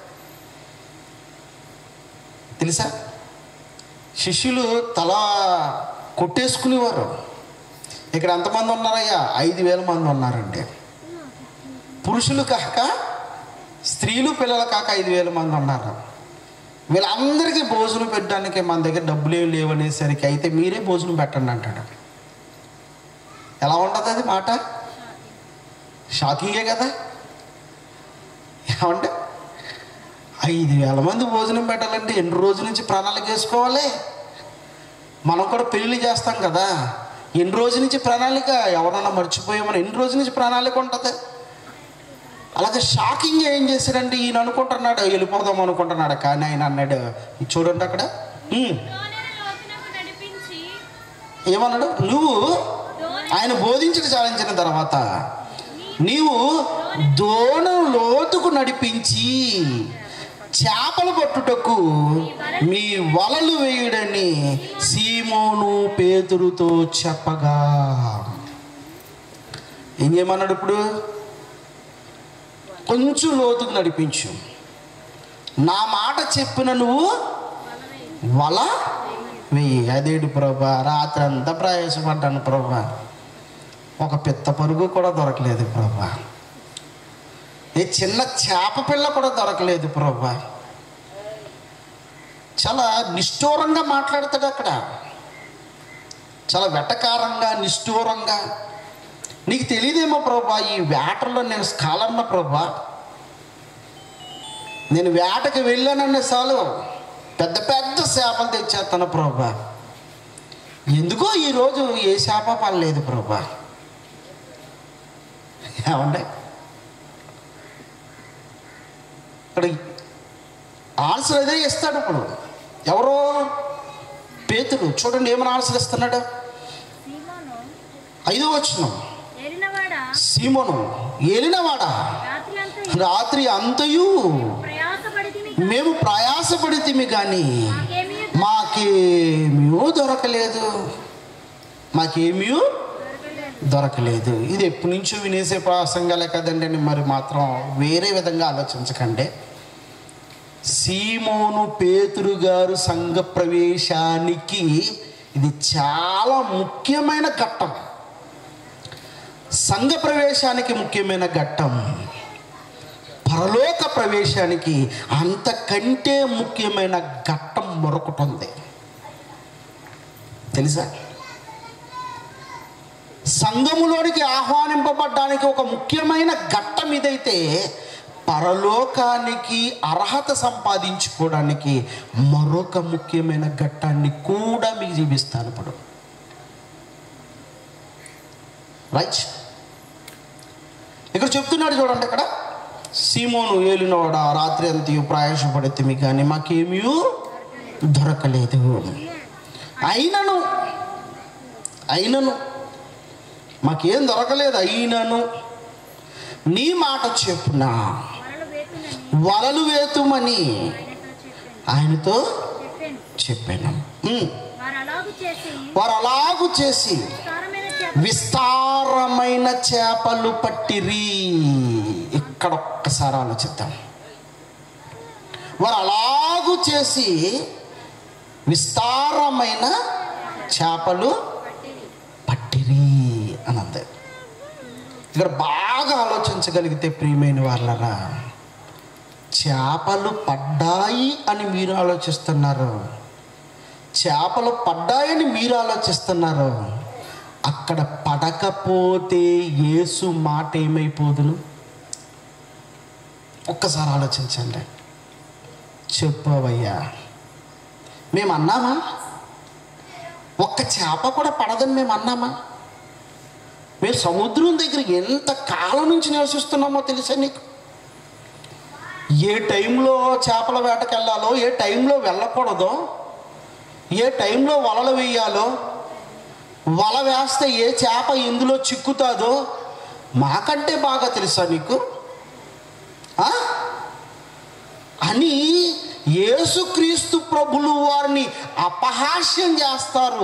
తెలుసా శిష్యులు తల కొట్టేసుకునేవారు ఇక్కడ ఎంతమంది ఉన్నారయ్యా ఐదు వేల మంది ఉన్నారండి పురుషులు కాక స్త్రీలు పిల్లలు కాక ఐదు వేల మంది ఉన్నారు వీళ్ళందరికీ భోజనం పెట్టడానికి మన దగ్గర డబ్బులు ఏమి లేవనేసరికి అయితే మీరే భోజనం పెట్టండి అంటాడు ఎలా ఉంటుంది అది మాట షాకింగే కదా ఏమంటే ఐదు వేల మంది భోజనం పెట్టాలంటే ఎన్ని రోజుల నుంచి ప్రణాళిక వేసుకోవాలి మనం కూడా పెళ్లి చేస్తాం కదా ఎన్ని రోజుల నుంచి ప్రణాళిక ఎవరన్నా మర్చిపోయామని ఎన్ని రోజుల నుంచి ప్రణాళిక ఉంటుంది అలాగే షాకింగ్ ఏం చేశాడంటే ఈయన అనుకుంటున్నాడు వెళ్ళిపోదాం అనుకుంటున్నాడు కానీ ఆయన అన్నాడు ఇది చూడండి అక్కడ "ఉమ్." దోణిని లోతునకు నడిపించి ఏమన్నాడు నువ్వు ఆయన బోధించడం చాలించిన తర్వాత నీవు దోణ లోతుకు నడిపించి చేపలు పట్టుటకు మీ వలలు వేయుడని సీమోను పేతురుతో చెప్పగా ఏం చేయమన్నాడు ఇప్పుడు కొంచెం లోతుకు నడిపించు నా మాట చెప్పిన నువ్వు వల వెయ్యి అదేంటి ప్రభా రాత్రి అంతా ప్రయాసపడ్డాను ప్రభా ఒక పిత్త పరుగు కూడా దొరకలేదు ప్రభా ఏ చిన్న చేప పిల్ల కూడా దొరకలేదు ప్రభా చాలా నిష్ఠూరంగా మాట్లాడతాడు అక్కడ చాలా వెటకారంగా నిష్ఠూరంగా నీకు తెలియదేమో ప్రభా ఈ వేటలో నేను స్కాలన్న ప్రభా నేను వేటకి వెళ్ళానన్న చాలు పెద్ద పెద్ద చేపలు తెచ్చేస్తాను ప్రభా ఎందుకో ఈరోజు ఏ చేప పడలేదు ప్రభా ఏమండి ఇక్కడ ఆన్సర్ అదే ఇస్తాడు ఇప్పుడు ఎవరో పేతుడు చూడండి ఏమైనా ఆన్సర్ ఇస్తున్నాడు సీమోను ఐదో వచ్చిన ఏలినవాడా సీమోను ఏలినవాడా రాత్రి అంతా రాత్రి అంతయు ప్రయాసపడితిమి మేము ప్రయాసపడితిమి కానీ మాకేమీ మాకేమీ దొరకలేదు మాకేమీ దొరకలేదు దొరకలేదు ఇది ఎప్పటి నుంచో వినేసే ప్రసంగాలే కదండి అని మరి మాత్రం వేరే విధంగా ఆలోచించకండి సీమోను పేతురు గారు సంఘ ప్రవేశానికి ఇది చాలా ముఖ్యమైన ఘట్టం సంఘ ప్రవేశానికి ముఖ్యమైన ఘట్టం పరలోక ప్రవేశానికి అంతకంటే ముఖ్యమైన ఘట్టం మరొకటి ఉంది తెలుసా సంఘములోనికి ఆహ్వానింపబడ్డానికి ఒక ముఖ్యమైన ఘట్టం ఇదైతే పరలోకానికి అర్హత సంపాదించుకోవడానికి మరొక ముఖ్యమైన ఘట్టాన్ని కూడా మీకు చూపిస్తాను ఇప్పుడు రైట్ ఇక్కడ చెప్తున్నాడు చూడండి ఇక్కడ సీమోను ఏలినవాడ రాత్రి అంతయు ప్రయాసపడితే మీకు కానీ మాకేమీ దొరకలేదు అయినను అయినను మాకేం దొరకలేదు అయినను నీ మాట చెప్పున వలలు వేతునని వలలు వేతుమని ఆయనతో ఆయనతో చెప్పాను చెప్పాను చెప్పాను ఉమ్. వారు అలాగు చేసి వారు అలాగు చేసి విస్తారమైన చేప విస్తారమైన చేపలు పట్టిరి ఇక్కడ ఒక్కసారి ఆలోచిద్దాం వారు అలాగు చేసి విస్తారమైన చేపలు పట్టిరి పట్టిరి అని అంది ఇక్కడ బాగా ఆలోచించగలిగితే ప్రియమైన వాళ్ళరా చేపలు పడ్డాయి అని మీరు ఆలోచిస్తున్నారు చేపలు పడ్డాయని మీరు ఆలోచిస్తున్నారు అక్కడ పడకపోతే యేసు మాట ఏమైపోదును ఒక్కసారి ఆలోచించండి చెప్పవయ్యా మేము అన్నామా ఒక్క చేప కూడా పడదని మేము అన్నామా మేము సముద్రం దగ్గర ఎంత కాలం నుంచి నివసిస్తున్నామో తెలుసా నీకు ఏ టైంలో చేపల వేటకు వెళ్ళాలో ఏ టైంలో వెళ్ళకూడదో ఏ టైంలో వలలు వేయాలో వల వేస్తే ఏ చేప ఎందులో చిక్కుతాదో మాకంటే బాగా తెలుసా నీకు ఆ? అని యేసుక్రీస్తు ప్రభులు వారిని అపహాస్యం చేస్తారు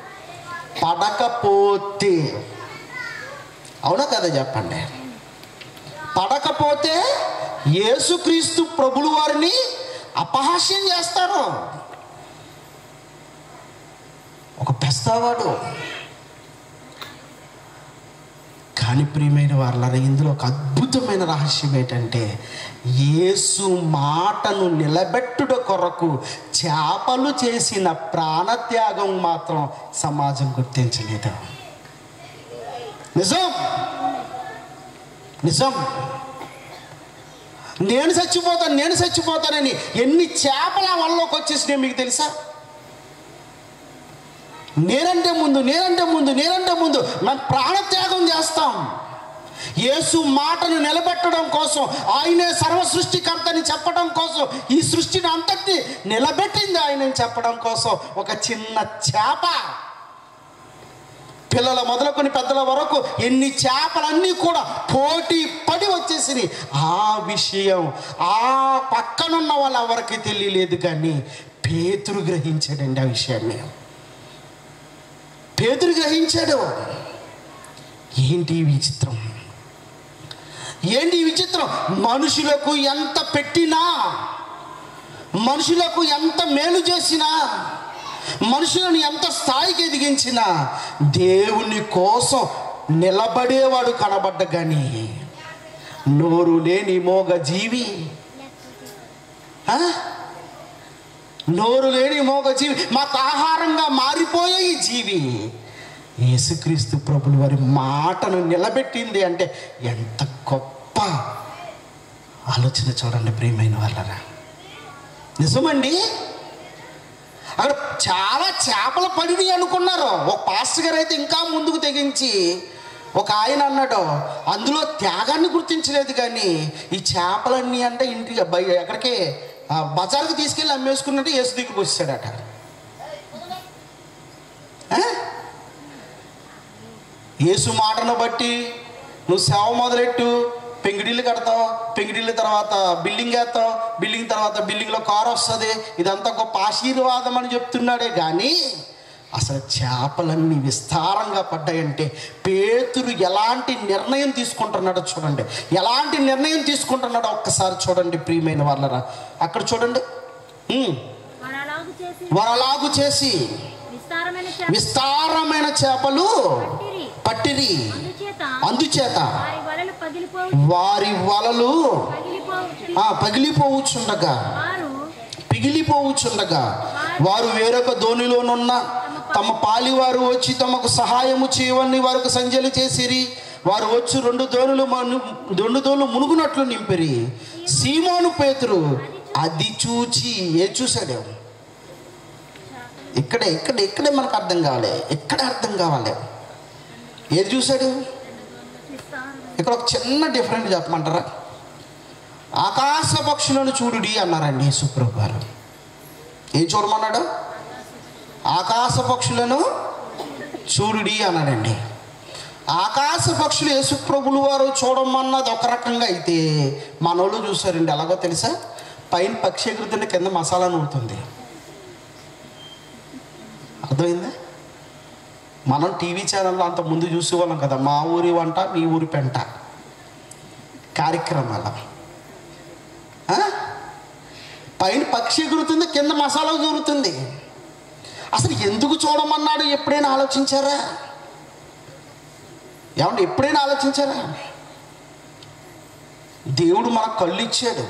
పడకపోతే అవునా కదా చెప్పండి పడకపోతే యేసుక్రీస్తు ప్రభులు వారిని అపహాస్యం చేస్తారు ఒక పెస్తావాడు కానీ ప్రియమైన వాళ్ళ ఇందులో ఒక అద్భుతమైన రహస్యం ఏంటంటే యేసు మాటను నిలబెట్టుట కొరకు చేపలు చేసిన ప్రాణత్యాగం మాత్రం సమాజం గుర్తించలేదు నిజం నిజం నేను చచ్చిపోతాను నేను చచ్చిపోతానని ఎన్ని చేపల వల్లలోకి వచ్చేసినాయి మీకు తెలుసా నేనంటే ముందు నేనంటే ముందు నేనంటే ముందు మనం ప్రాణత్యాగం చేస్తాం యేసు మాటను నిలబెట్టడం కోసం ఆయనే సర్వ సృష్టికర్తని చెప్పడం కోసం ఈ సృష్టిని అంతటి నిలబెట్టింది ఆయనని చెప్పడం కోసం ఒక చిన్న చేప పిల్లల మొదలుకొని పెద్దల వరకు ఎన్ని చేపలన్నీ కూడా పోటీ పడి వచ్చేసినాయి ఆ విషయం ఆ పక్కనున్న వాళ్ళు ఎవరికి తెలియలేదు కానీ పేతురు గ్రహించాడండి ఆ విషయాన్ని పేతురు గ్రహించాడు ఏంటి ఈ విచిత్రం ఏంటి ఈ విచిత్రం మనుషులకు ఎంత పెట్టినా మనుషులకు ఎంత మేలు చేసినా మనుషులను ఎంత స్థాయికి ఎదిగించినా దేవుని కోసం నిలబడేవాడు కనబడ్డ కానీ నోరు లేని మోగ జీవి ఆ? నోరు లేని మోగ జీవి మాకు ఆహారంగా మారిపోయే ఈ జీవి యేసుక్రీస్తు ప్రభులు వారి మాటను నిలబెట్టింది అంటే ఎంత గొప్ప ఆలోచన చూడండి ప్రియమైన వాళ్ళరా నిజమండి అక్కడ చాలా చేపలు పడినాయి అనుకున్నారు ఒక పాస్టర్ గారు అయితే ఇంకా ముందుకు తెగించి ఒక ఆయన అన్నాడు అందులో త్యాగాన్ని గుర్తించలేదు కానీ ఈ చేపలన్నీ అంటే ఇంటికి బయ ఎక్కడికి ఆ, బజార్కి తీసుకెళ్ళి అమ్మేసుకున్నట్టు యేసు దగ్గరికి వచ్చాడట ఆ? యేసు మాటను బట్టి నువ్వు సేవ మొదలెట్టు పెంగిడిల్లు కడతావు పెంగిడిల్లు తర్వాత బిల్డింగ్ వేస్తావు బిల్డింగ్ తర్వాత బిల్డింగ్లో కారు వస్తుంది ఇదంతా గొప్ప ఆశీర్వాదం అని చెప్తున్నాడే కానీ అసలు చేపలన్నీ విస్తారంగా పడ్డాయంటే పేతురు ఎలాంటి నిర్ణయం తీసుకుంటున్నాడో చూడండి ఎలాంటి నిర్ణయం తీసుకుంటున్నాడో ఒక్కసారి చూడండి ప్రియమైన వాళ్ళరా అక్కడ చూడండి ఉమ్. వారు అలాగు చేసి వరలాగు చేసి విస్తారమైన చేప విస్తారమైన చేపలు పట్టిరి పట్టిరి అందుచేత అందుచేత వారి వలలు పగిలిపోవు వారి వలలు పగిలిపోవు ఆ పగిలిపోవచ్చుండగా వారు పిగిలిపోవచ్చుండగా వారు వేరొక ధోనిలోనున్న తమ పాలివారు వచ్చి తమకు సహాయము చేయవని వారికి సంజలు చేసిరి వారు వచ్చి రెండు దోణులు మను రెండు దోణులు మునుగునట్లు నింపిరి సీమోను పేతురు అది చూచి ఏ చూశాడు ఇక్కడే ఇక్కడ ఇక్కడే మనకు అర్థం కావాలి ఇక్కడే అర్థం కావాలి ఏది చూశాడు విస్తారమైన ఇక్కడ ఒక చిన్న డిఫరెంట్ చెప్పమంటారా ఆకాశ పక్షులను చూడుడి అన్నారండి యేసుప్రభు గారు ఏం చూడమన్నాడు ఆకాశ పక్షులను చూడుడి అన్నాడండి ఆకాశ పక్షులు యేసుప్రభులు వారు చూడమన్నది ఒక రకంగా అయితే మనోళ్ళు చూసారండి ఎలాగో తెలుసా పైన పక్షి ఎగురుతుంటే కింద మసాలా నూరుతుంది అర్థమైందా మనం టీవీ ఛానల్లో అంత ముందు చూసేవాళ్ళం కదా మా ఊరి వంట మీ ఊరి పెంట కార్యక్రమాల ఆ? పైన పక్షి ఎగురుతుంది కింద మసాలా దూరుతుంది అసలు ఎందుకు చూడమన్నాడు ఎప్పుడైనా ఆలోచించారా ఏమంటే ఎప్పుడైనా ఆలోచించారా దేవుడు మనకు కళ్ళు ఇచ్చాడు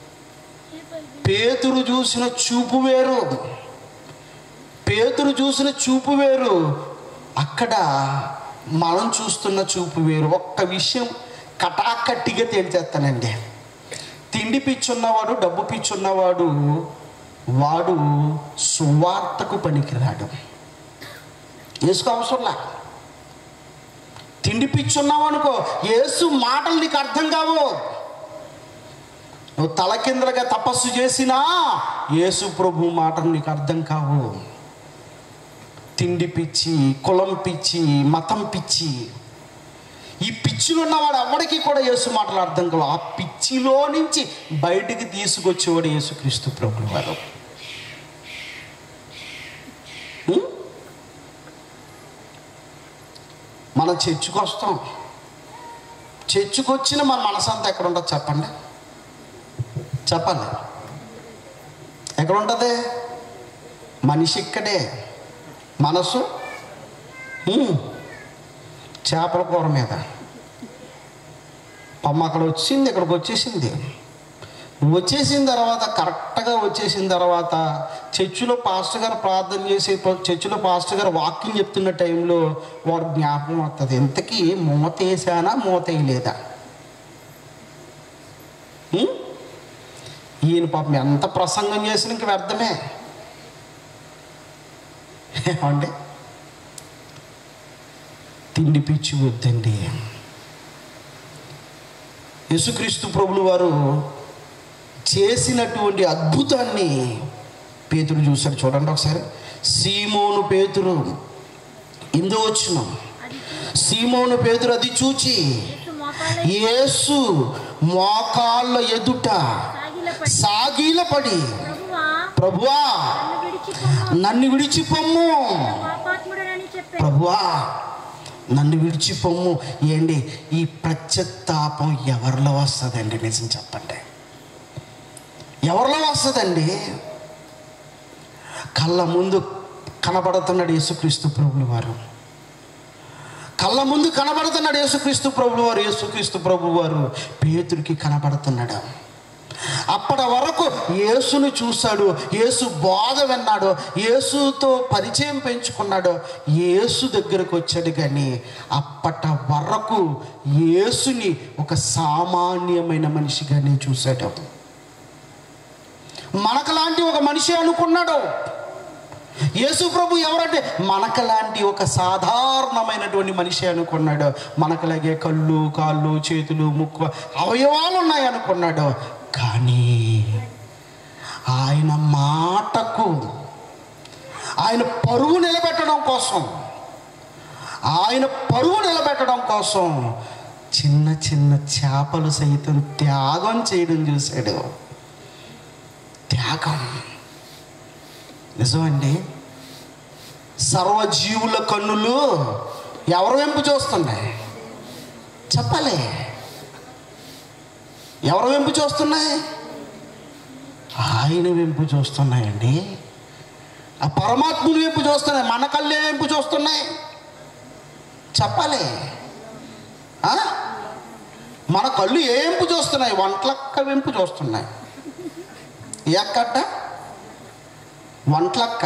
పేతురు చూసిన చూపు వేరు పేతురు చూసిన చూపు వేరు అక్కడ మనం చూస్తున్న చూపు వేరు ఒక్క విషయం కటాకట్టిగా తేల్చేస్తానండి తిండి పిచ్చున్నవాడు డబ్బు పిచ్చున్నవాడు వాడు సువార్తకు పనికిరాడు వేసుకో అవసరంలా తిండి పిచ్చున్నావు అనుకో యేసు మాటలు నీకు అర్థం కావు నువ్వు తలకిందలుగా తపస్సు చేసినా యేసు ప్రభు మాటలు నీకు అర్థం కావు తిండి పిచ్చి కులం పిచ్చి మతం పిచ్చి ఈ పిచ్చిలో ఉన్నవాడు ఎవరికి కూడా యేసు మాటలు అర్థం కావు ఆ పిచ్చిలో నుంచి బయటికి తీసుకొచ్చేవాడు యేసుక్రీస్తు ప్రభులు వారు ఉం? మనం చర్చికి వస్తాం చర్చికి వచ్చిన మన మనసంతా ఎక్కడ ఉంటుంది చెప్పండి చెప్పండి ఎక్కడ ఉంటుంది మనిషి ఇక్కడే మనసు ఉమ్, చేపల కూర మీద పమ్మ అక్కడ వచ్చింది ఇక్కడికి వచ్చేసింది వచ్చేసిన తర్వాత కరెక్ట్గా వచ్చేసిన తర్వాత చర్చిలో పాస్టర్ గారు ప్రార్థన చేసే చర్చిలో పాస్టర్ గారు వాక్యం చెప్తున్న టైంలో వాడు జ్ఞాపకం వస్తుంది ఇంతకీ మూత వేసానా మూత వేయలేదా ఉం? ఈయన పాపం ఎంత ప్రసంగం చేసిన ఇంక వ్యర్థమే ఏమండి తిండి పిచ్చి వద్దండి యేసుక్రీస్తు ప్రభులు వారు చేసినటువంటి అద్భుతాన్ని పేతురు చూశాడు చూడండి ఒకసారి సీమోను పేతురు ఇందు వచ్చిన అది సీమోను పేతురు అది చూచి యేసు మోకాళ్ళ యేసు మోకాళ్ళ ఎదుట సాగిలపడి సాగిలపడి ప్రభువా ప్రభువా నన్ను విడిచి పొమ్ము నన్ను విడిచిపొమ్ము పాపాత్ముడనని చెప్పాడు ప్రభువా నన్ను విడిచిపోము ఏంటి ఈ ప్రత్యత్తాపం ఎవరిలో వస్తుందండి నిజం చెప్పండి ఎవరిలో వస్తుందండి కళ్ళ ముందు కనబడుతున్నాడు యేసుక్రీస్తు ప్రభులు వారు కళ్ళ ముందు కనబడుతున్నాడు యేసుక్రీస్తు ప్రభులు వారు యేసుక్రీస్తు ప్రభు వారు పేతుడికి కనబడుతున్నాడు అప్పటి వరకు యేసును చూశాడు యేసు బోధ విన్నాడు యేసుతో పరిచయం పెంచుకున్నాడు యేసు దగ్గరకు వచ్చాడు కానీ అప్పటి వరకు యేసుని ఒక సామాన్యమైన మనిషిగానే చూశాడు మనకలాంటి ఒక మనిషి అనుకున్నాడు యేసు ప్రభు ఎవరంటే మనకలాంటి ఒక సాధారణమైనటువంటి మనిషి అనుకున్నాడు మనకలాగే కళ్ళు కాళ్ళు చేతులు ముక్కు అవయవాలు ఉన్నాయి అనుకున్నాడు కానీ ఆయన మాటకు ఆయన పరువు నిలబెట్టడం కోసం ఆయన పరువు నిలబెట్టడం కోసం చిన్న చిన్న చేపలు సైతం త్యాగం చేయడం చూశాడు త్యాగం నిజమండి సర్వజీవుల కన్నులు ఎవరు వెంపు చూస్తున్నాయి చెప్పాలి ఎవరు వెంపు చూస్తున్నాయి ఆయన వెంపు చూస్తున్నాయండి ఆ పరమాత్ముని వెంపు చూస్తున్నాయి మన కళ్ళే వెంపు చూస్తున్నాయి చెప్పాలి ఆ? మన కళ్ళు ఏ వెంపు చూస్తున్నాయి వంటలక్క వెంపు చూస్తున్నాయి ఏ అక్కట వంటలక్క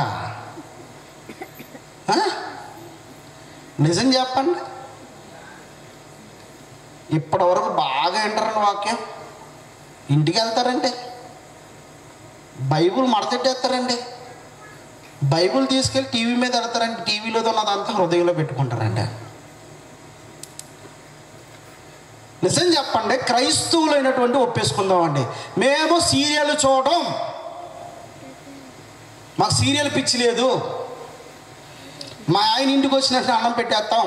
ఆ? నిజం చెప్పండి ఇప్పటి వరకు బాగా వింటారండి వాక్యం ఇంటికి వెళ్తారండి బైబుల్ మడతెట్టేస్తారండి బైబుల్ తీసుకెళ్ళి టీవీ మీద పెడతారండి టీవీలో ఉన్నదంతా హృదయంలో పెట్టుకుంటారండి నిజం చెప్పండి క్రైస్తవులైనటువంటి ఒప్పేసుకుందామండి మేము సీరియల్ చూడడం మాకు సీరియల్ పిచ్చి లేదు మా ఆయన ఇంటికి వచ్చిన వెంటనే అన్నం పెట్టేస్తాం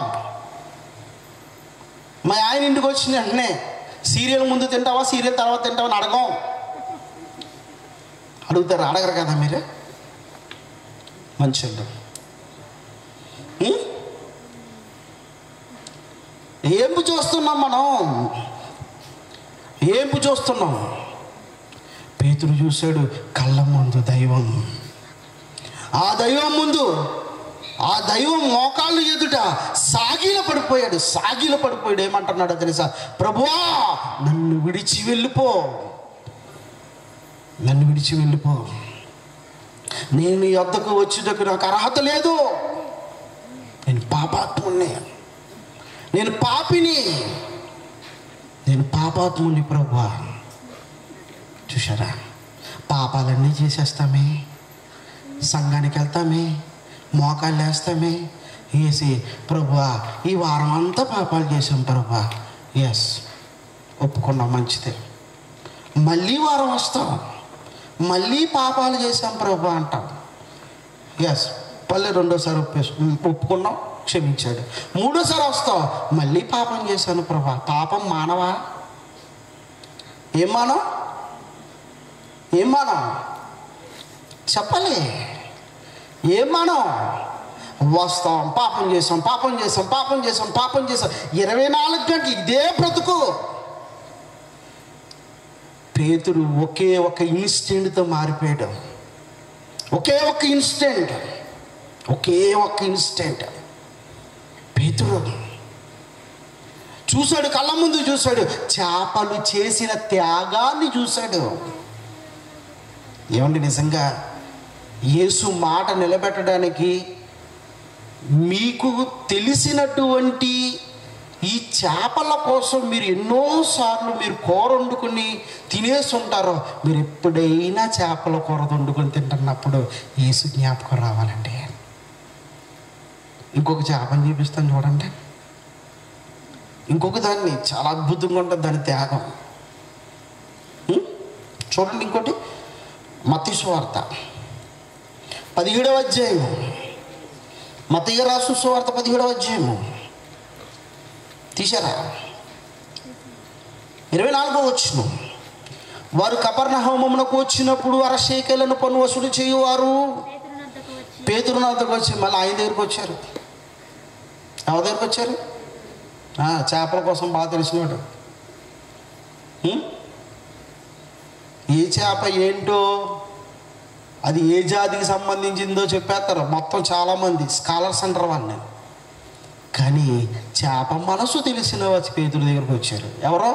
మా ఆయన ఇంటికి వచ్చిన వెంటనే సీరియల్ ముందు తింటావా సీరియల్ తర్వాత తింటావా అని అడగం అడుగుతారు అడగరు కదా మీరు మంచి ఏంపు చూస్తున్నాం మనం ఏంపు చూస్తున్నాం పేతురు చూశాడు కళ్ళ ముందు దైవం ఆ దైవం ముందు ఆ దైవం మోకాళ్ళు ఎదుట సాగిల పడిపోయాడు సాగిల పడిపోయాడు ఏమంటున్నాడో తెలుసా ప్రభువా నన్ను విడిచి వెళ్ళిపో నన్ను విడిచి వెళ్ళిపో నేను నీ వద్దకు వచ్చేటకు నాకు అర్హత లేదు నేను పాపాత్ముని నేను పాపిని నేను పాపాత్ముని ప్రభువా చూసారా పాపాలన్నీ చేసేస్తామే సంఘానికి వెళ్తామే మోకాళ్ళు వేస్తామే వేసి ప్రభువా ఈ వారం అంతా పాపాలు చేసాం ప్రభువా ఎస్ ఒప్పుకున్నాం మంచిదే మళ్ళీ వారం వస్తాం మళ్ళీ పాపాలు చేసాం ప్రభు అంటాం ఎస్ మళ్ళీ రెండోసారి ఒప్పేసు ఒప్పుకున్నాం క్షమించాడు మూడోసారి వస్తాం మళ్ళీ పాపం చేశాను ప్రభా పాపం మానవా ఏం మానవ ఏం మానవ చెప్పలే ఏం మానవ వస్తాం పాపం చేసాం పాపం చేసాం పాపం చేసాం పాపం చేసాం ఇరవై నాలుగు గంటలు ఇదే బ్రతుకు పేతురు ఒకే ఒక ఇన్స్టెంట్తో మారిపోయాడు ఒకే ఒక ఇన్స్టెంట్ ఒకే ఒక ఇన్స్టెంట్ పేతురు చూశాడు కళ్ళ ముందు చూశాడు చేపలు చేసిన త్యాగాన్ని చూశాడు ఏమండి నిజంగా యేసు మాట నిలబెట్టడానికి మీకు తెలిసినటువంటి ఈ చేపల కోసం మీరు ఎన్నోసార్లు మీరు కూర వండుకుని తినేసి ఉంటారో మీరు ఎప్పుడైనా చేపల కూర వండుకొని తింటున్నప్పుడు ఏసు జ్ఞాపకం రావాలండి ఇంకొక చేపని చూపిస్తాను చూడండి ఇంకొక దాన్ని చాలా అద్భుతంగా ఉంటుంది దాని త్యాగం ఉం? చూడండి ఇంకోటి మతీసు వార్త పదిహేడవ అధ్యాయము మతయ్య రాసు సువార్త పదిహేడవ అధ్యాయము తీశారా ఇరవై నాలుగో వచ్చును వారు కపర్ణ హోమమునకు వచ్చినప్పుడు అరశేకలను పన్ను వసూలు చేయువారు పేతురునద్దకు వచ్చి పేతురు వద్దకు వచ్చి మళ్ళీ ఆయన దగ్గరికి వచ్చారు ఎవరి దగ్గరికి వచ్చారు ఆ, చేపల కోసం బాగా తెలిసినవాడు ఉం? ఏ చేప ఏంటో అది ఏ జాతికి సంబంధించిందో చెప్పేస్తారు మొత్తం చాలామంది స్కాలర్స్ అంటారు వాళ్ళని కానీ చేప మనసు తెలిసిన వచ్చి పేతుడి దగ్గరకు వచ్చారు ఎవరో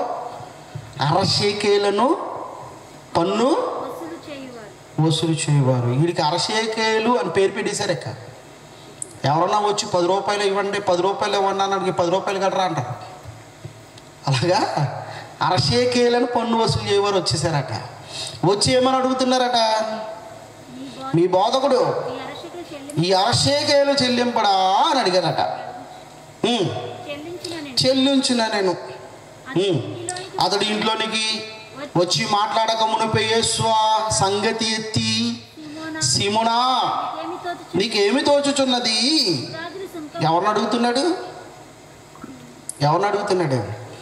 అరశేకేలను పన్ను వసూలు చేయువారు వసూలు చేయవారు వీడికి అరశేకేలు అని పేరు పెట్టేశారు ఇక ఎవరన్నా వచ్చి పది రూపాయలు ఇవ్వండి పది రూపాయలు ఇవ్వండి అన్నాడికి పది రూపాయలు కట్టరా అంటారు అలాగా అరశేకేలను పన్ను వసూలు చేయవారు వచ్చేసారట వచ్చి ఏమని అడుగుతున్నారట మీ బో మీ బోధకుడు ఈ అరశకులు చెల్లి ఈ అరశేకేలు చెల్లింపడా అని అడిగారట "ఉమ్, చెల్లించిన నేను చెల్లించిన నేను అతని ఉమ్. ఇంటిలోనికి అతడి ఇంట్లోనికి వచ్చి మాట్లాడక మునిపే యేసువా సంగతి ఎత్తి సీమోనా సిమునా ఏమి తోచు నీకేమి తోచుచున్నది రాజులు సుంకం ఎవరిని అడుగుతున్నాడు ఎవరిని అడుగుతున్నాడు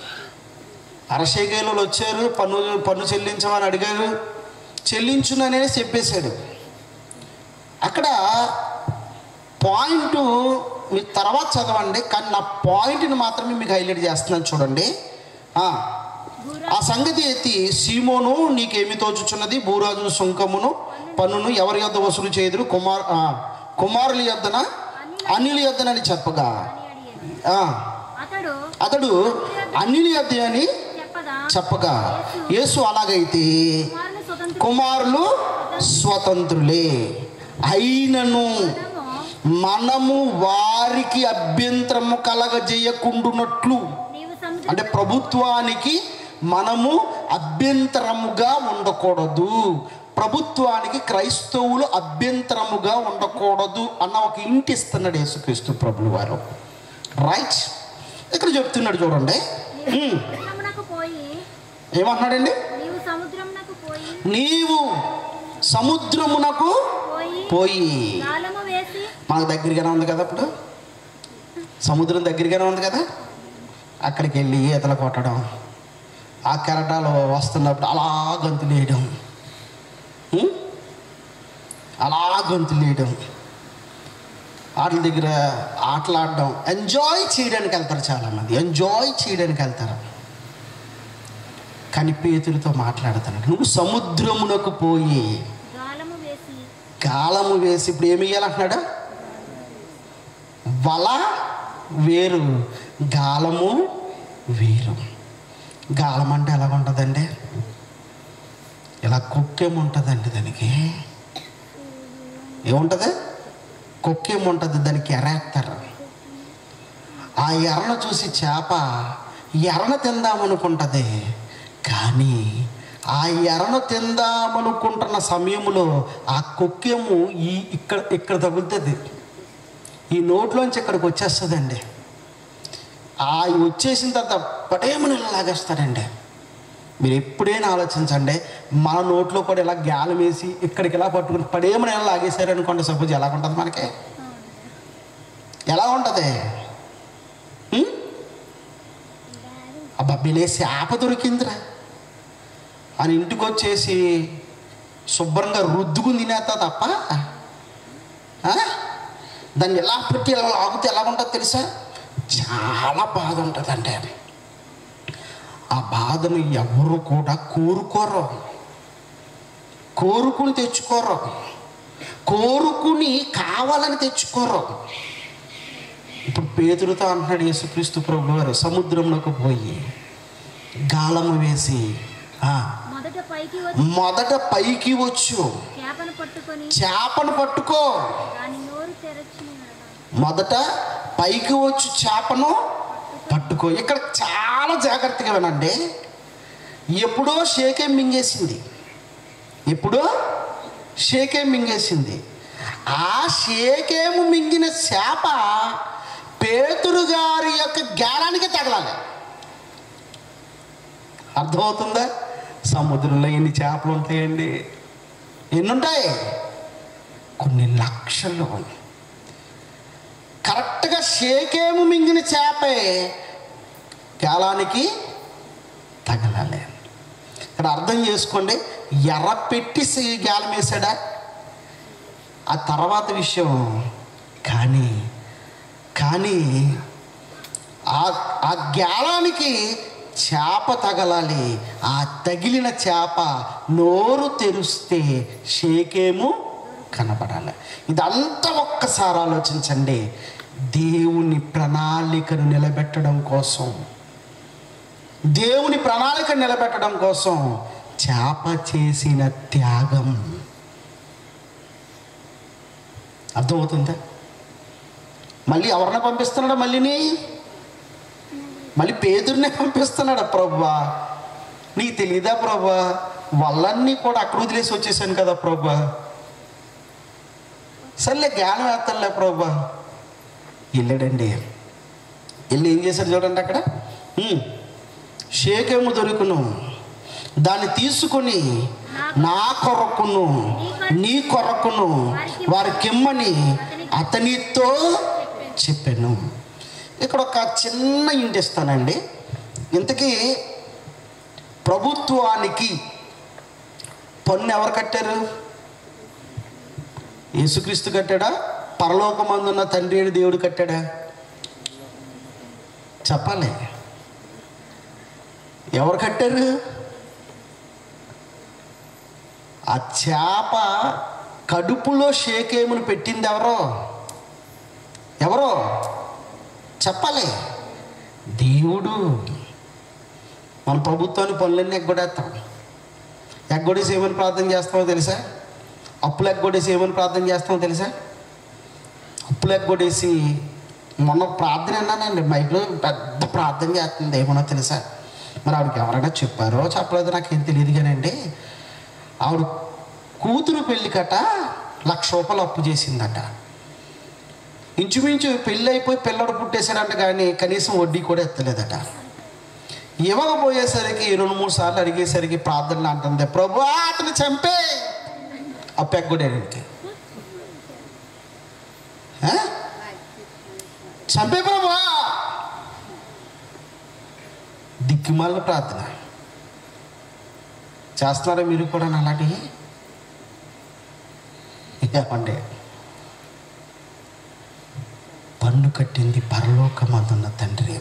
అరశేకేలు వచ్చారు పన్ను పన్ను చెల్లించమని అడిగారు చెల్లించుననే చెప్పేశాడు అక్కడ పాయింట్ మీ తర్వాత చదవండి కానీ నా పాయింట్ని మాత్రమే మీకు హైలైట్ చేస్తున్నాను చూడండి ఆ, భూరా ఆ సంగతి ఎత్తి సీమోను నీకేమి తోచుచున్నది భూరాజు సుంకమును పన్నును ఎవరి యొద్ద వసూలు చేయదురు కుమార్ ఆ, కుమారుల యొద్దన అనిల యొద్దనని చెప్పగా అని అడిగాను ఆ, అతడు అతడు అనిల యొద్ద అని చెప్పగా చెప్పగా యేసు అలాగైతే కుమారుని స్వతంత్ర కుమారులు స్వతంత్రులే అయినను మనము వారికి అభ్యంతరము కలగజేయకుండునట్లు నీవు సముద్ర అంటే ప్రభుత్వానికి మనము అభ్యంతరముగా ఉండకూడదు ప్రభుత్వానికి క్రైస్తవులు అభ్యంతరముగా ఉండకూడదు అన్న ఒక ఇంటి ఇస్తున్నాడు యేసుక్రీస్తు ప్రభులు వారు రైట్ ఇక్కడ చెప్తున్నాడు చూడండి ఉమ్, సముద్రమునకు పోయి ఏమంటున్నాడండి నీవు సముద్రమునకు పోయి నీవు సముద్రమునకు పోయి పోయి గాలము వేసి మనకు దగ్గరగానే ఉంది కదా ఇప్పుడు సముద్రం దగ్గరగానే ఉంది కదా అక్కడికి వెళ్ళి ఈతలు కొట్టడం ఆ కెరటాలు వస్తున్నప్పుడు అలా గంతులు వేయడం ఉం? అలా గంతులు వేయడం వాటి దగ్గర ఆటలాడడం ఎంజాయ్ చేయడానికి వెళ్తారు చాలామంది ఎంజాయ్ చేయడానికి వెళ్తారు కానీ పేతులతో మాట్లాడుతున్నాడు నువ్వు సముద్రమునకు పోయి గాలము వేసి గాలము వేసి ఇప్పుడు ఏమి వేయాలంటున్నాడు వల వేరు గాలము వేరు గాలం అంటే ఎలా ఉంటుందండి ఇలా కుక్కేముంటుందండి దానికి ఏముంటుంది కుక్కేముంటుంది దానికి ఎరేస్తారు ఆ ఎర్రను చూసి చేప ఎర్రను తిందామనుకుంటుంది కానీ ఆ ఎర్రను తిందామనుకుంటున్న సమయంలో ఆ కుక్కెము ఈ ఇక్కడ ఇక్కడ తగులుతుంది ఈ నోట్లోంచి ఇక్కడికి వచ్చేస్తుందండి ఆ వచ్చేసిన తర్వాత పటేమని ఇలా లాగేస్తారండి మీరు ఎప్పుడైనా ఆలోచించండి మన నోట్లో కూడా ఇలా గ్యాలం వేసి ఇక్కడికి ఇలా పట్టుకుని పడేమని ఇలా లాగేశారు అనుకోండి సపోజ్ ఎలా ఉంటుంది మనకి ఎలా ఉంటుంది ఉం? అబ్బా బిలేసి ఆప దొరికిందిరా అని ఇంటికి వచ్చేసి శుభ్రంగా రుద్దుకుని తినేస్తా తప్ప ఆ? దాన్ని ఎలా పెట్టి ఇలా లాగితే ఎలా ఉంటుందో తెలుసా చాలా బాధ ఉంటుందండి ఆ బాధను ఎవరు కూడా కోరుకోరు కోరుకుని తెచ్చుకోరు కోరుకుని కావాలని తెచ్చుకోరు ఇప్పుడు పేతురుతో అంటున్నాడు యేసుక్రీస్తు ప్రభు వారు సముద్రంలోకి పోయి గాలము వేసి ఆ, మొదట పైకి వచ్చి మొదట పైకి వచ్చు చేపను పట్టుకొని చేపను పట్టుకో దాని నోరు తెరచిన మొదట పైకి వచ్చు చేపను పట్టుకో ఇక్కడ చాలా జాగ్రత్తగా వినండి ఎప్పుడో షేకే మింగేసింది ఎప్పుడో షేకే మింగేసింది ఆ షేకేము మింగిన చేప పేతురు గారి యొక్క జ్ఞానానికి తగలాలి అర్థమవుతుందా సముద్రంలో ఎన్ని చేపలు ఉంటాయండి ఎన్ని ఉంటాయి కొన్ని లక్షలు కరెక్ట్గా షేకేము మింగిన చేపే గాలానికి తగలాలి ఇక్కడ అర్థం చేసుకోండి ఎర్ర పెట్టి సీ- గాలం వేసాడా ఆ తర్వాత విషయం కానీ కానీ ఆ ఆ గాలానికి చేప తగలాలి ఆ తగిలిన చేప నోరు తెరిస్తే షేకేము కనబడాలి ఇదంతా ఒక్కసారి ఆలోచించండి దేవుని ప్రణాళికను నిలబెట్టడం కోసం దేవుని ప్రణాళిక నిలబెట్టడం కోసం చేప చేసిన త్యాగం అర్థమవుతుందా మళ్ళీ ఎవరిని పంపిస్తున్నాడు మళ్ళీని మళ్ళీ పేదరినే పంపిస్తున్నాడు ప్రభా నీకు తెలియదా ప్రభా వాళ్ళన్నీ కూడా అక్కడ వదిలేసి వచ్చేసాను కదా ప్రభా సర్లే జ్ఞానం వేస్తానులే ప్రభా వెళ్ళాడండి వెళ్ళి ఏం చేశాడు చూడండి అక్కడ "ఉమ్, షేకేము దొరుకును దాన్ని తీసుకొని నా కొరకును నీ కొరకును వారి కిమ్మని అతనితో చెప్పాను ఇక్కడ ఒక చిన్న ఇంటి ఇస్తానండి ఇంతకీ ప్రభుత్వానికి పన్ను ఎవరు కట్టారు యేసుక్రీస్తు కట్టాడా పరలోకమందున్న తండ్రి అయిన దేవుడు కట్టాడా చెప్పాలి ఎవరు కట్టారు ఆ చేప కడుపులో షేకేమును పెట్టింది ఎవరో ఎవరో చెప్పాలి దేవుడు మన ప్రభుత్వాన్ని పనులన్నీ ఎగ్గొడేస్తాం ఎగ్గొడేసి ఏమని ప్రార్థన చేస్తామో తెలుసా అప్పులు ఎగ్గొడేసి ఏమని ప్రార్థన చేస్తామో తెలుసా అప్పులు ఎగ్గొడేసి మొన్న ప్రార్థన అన్నానండి మైక్లో పెద్ద ప్రార్థన చేస్తుంది ఏమన్నా తెలుసా మరి ఆవిడకి ఎవరైనా చెప్పారో చెప్పలేదో నాకేం తెలియదు కానండి ఆవిడ కూతురు పెళ్ళికట లక్ష రూపాయలు అప్పు చేసిందట ఇంచుమించు పెళ్ళి అయిపోయి పిల్లడు పుట్టేశాడంట కానీ కనీసం వడ్డీ కూడా ఎత్తలేదట ఇవ్వకపోయేసరికి రెండు మూడు సార్లు అడిగేసరికి ప్రార్థనలు అంటుంది ప్రభు అతను చంపే ఆ పెగ్గొడేంటి చంపే ప్రభు దిక్కుమాల ప్రార్థన చేస్తున్నారా మీరు కూడా అలాంటివి ఏమండి పన్ను కట్టింది పరలోకమందున్న తండ్రి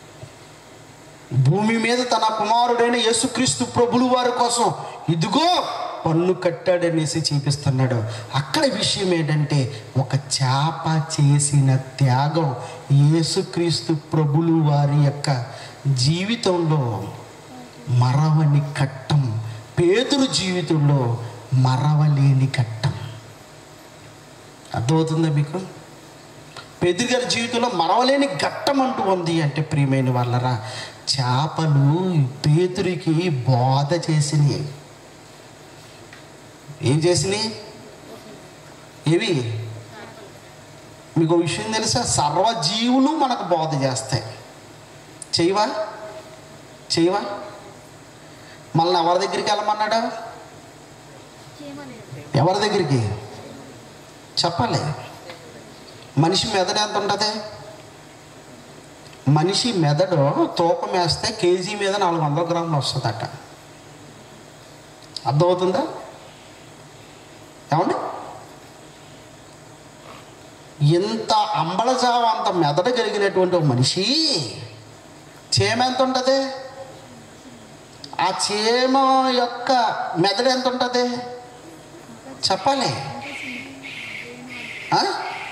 భూమి మీద తన కుమారుడైన యేసుక్రీస్తు ప్రభులు వారి కోసం ఇదిగో పన్ను కట్టాడనేసి చూపిస్తున్నాడు అక్కడ విషయం ఏంటంటే ఒక చేప చేసిన త్యాగం యేసుక్రీస్తు ప్రభులు వారి యొక్క జీవితంలో మరవని కట్టం పేదరు జీవితంలో మరవలేని కట్టం అర్థమవుతుందా మీకు పెద్ది గారి జీవితంలో మరవలేని ఘట్టం అంటూ ఉంది అంటే ప్రియమైన వాళ్ళరా చేపలు పేతురికి బోధ చేసినాయి ఏం చేసినాయి ఏవి మీకు ఒక విషయం తెలుసా సర్వజీవులు మనకు బోధ చేస్తాయి చేయవా చేయవా మళ్ళీ ఎవరి దగ్గరికి వెళ్ళమన్నాడు ఎవరి దగ్గరికి చెప్పాలి మనిషి మెదడు ఎంత ఉంటుంది మనిషి మెదడు తూకం వేస్తే కేజీ మీద నాలుగు వందల గ్రాములు వస్తుందట అర్థమవుతుందా ఏమండి ఇంత అంబలజావ అంత మెదడు కలిగినటువంటి ఒక మనిషి చేమ ఎంత ఉంటుంది ఆ చేమ యొక్క మెదడు ఎంత ఉంటుంది చెప్పాలి ఆ?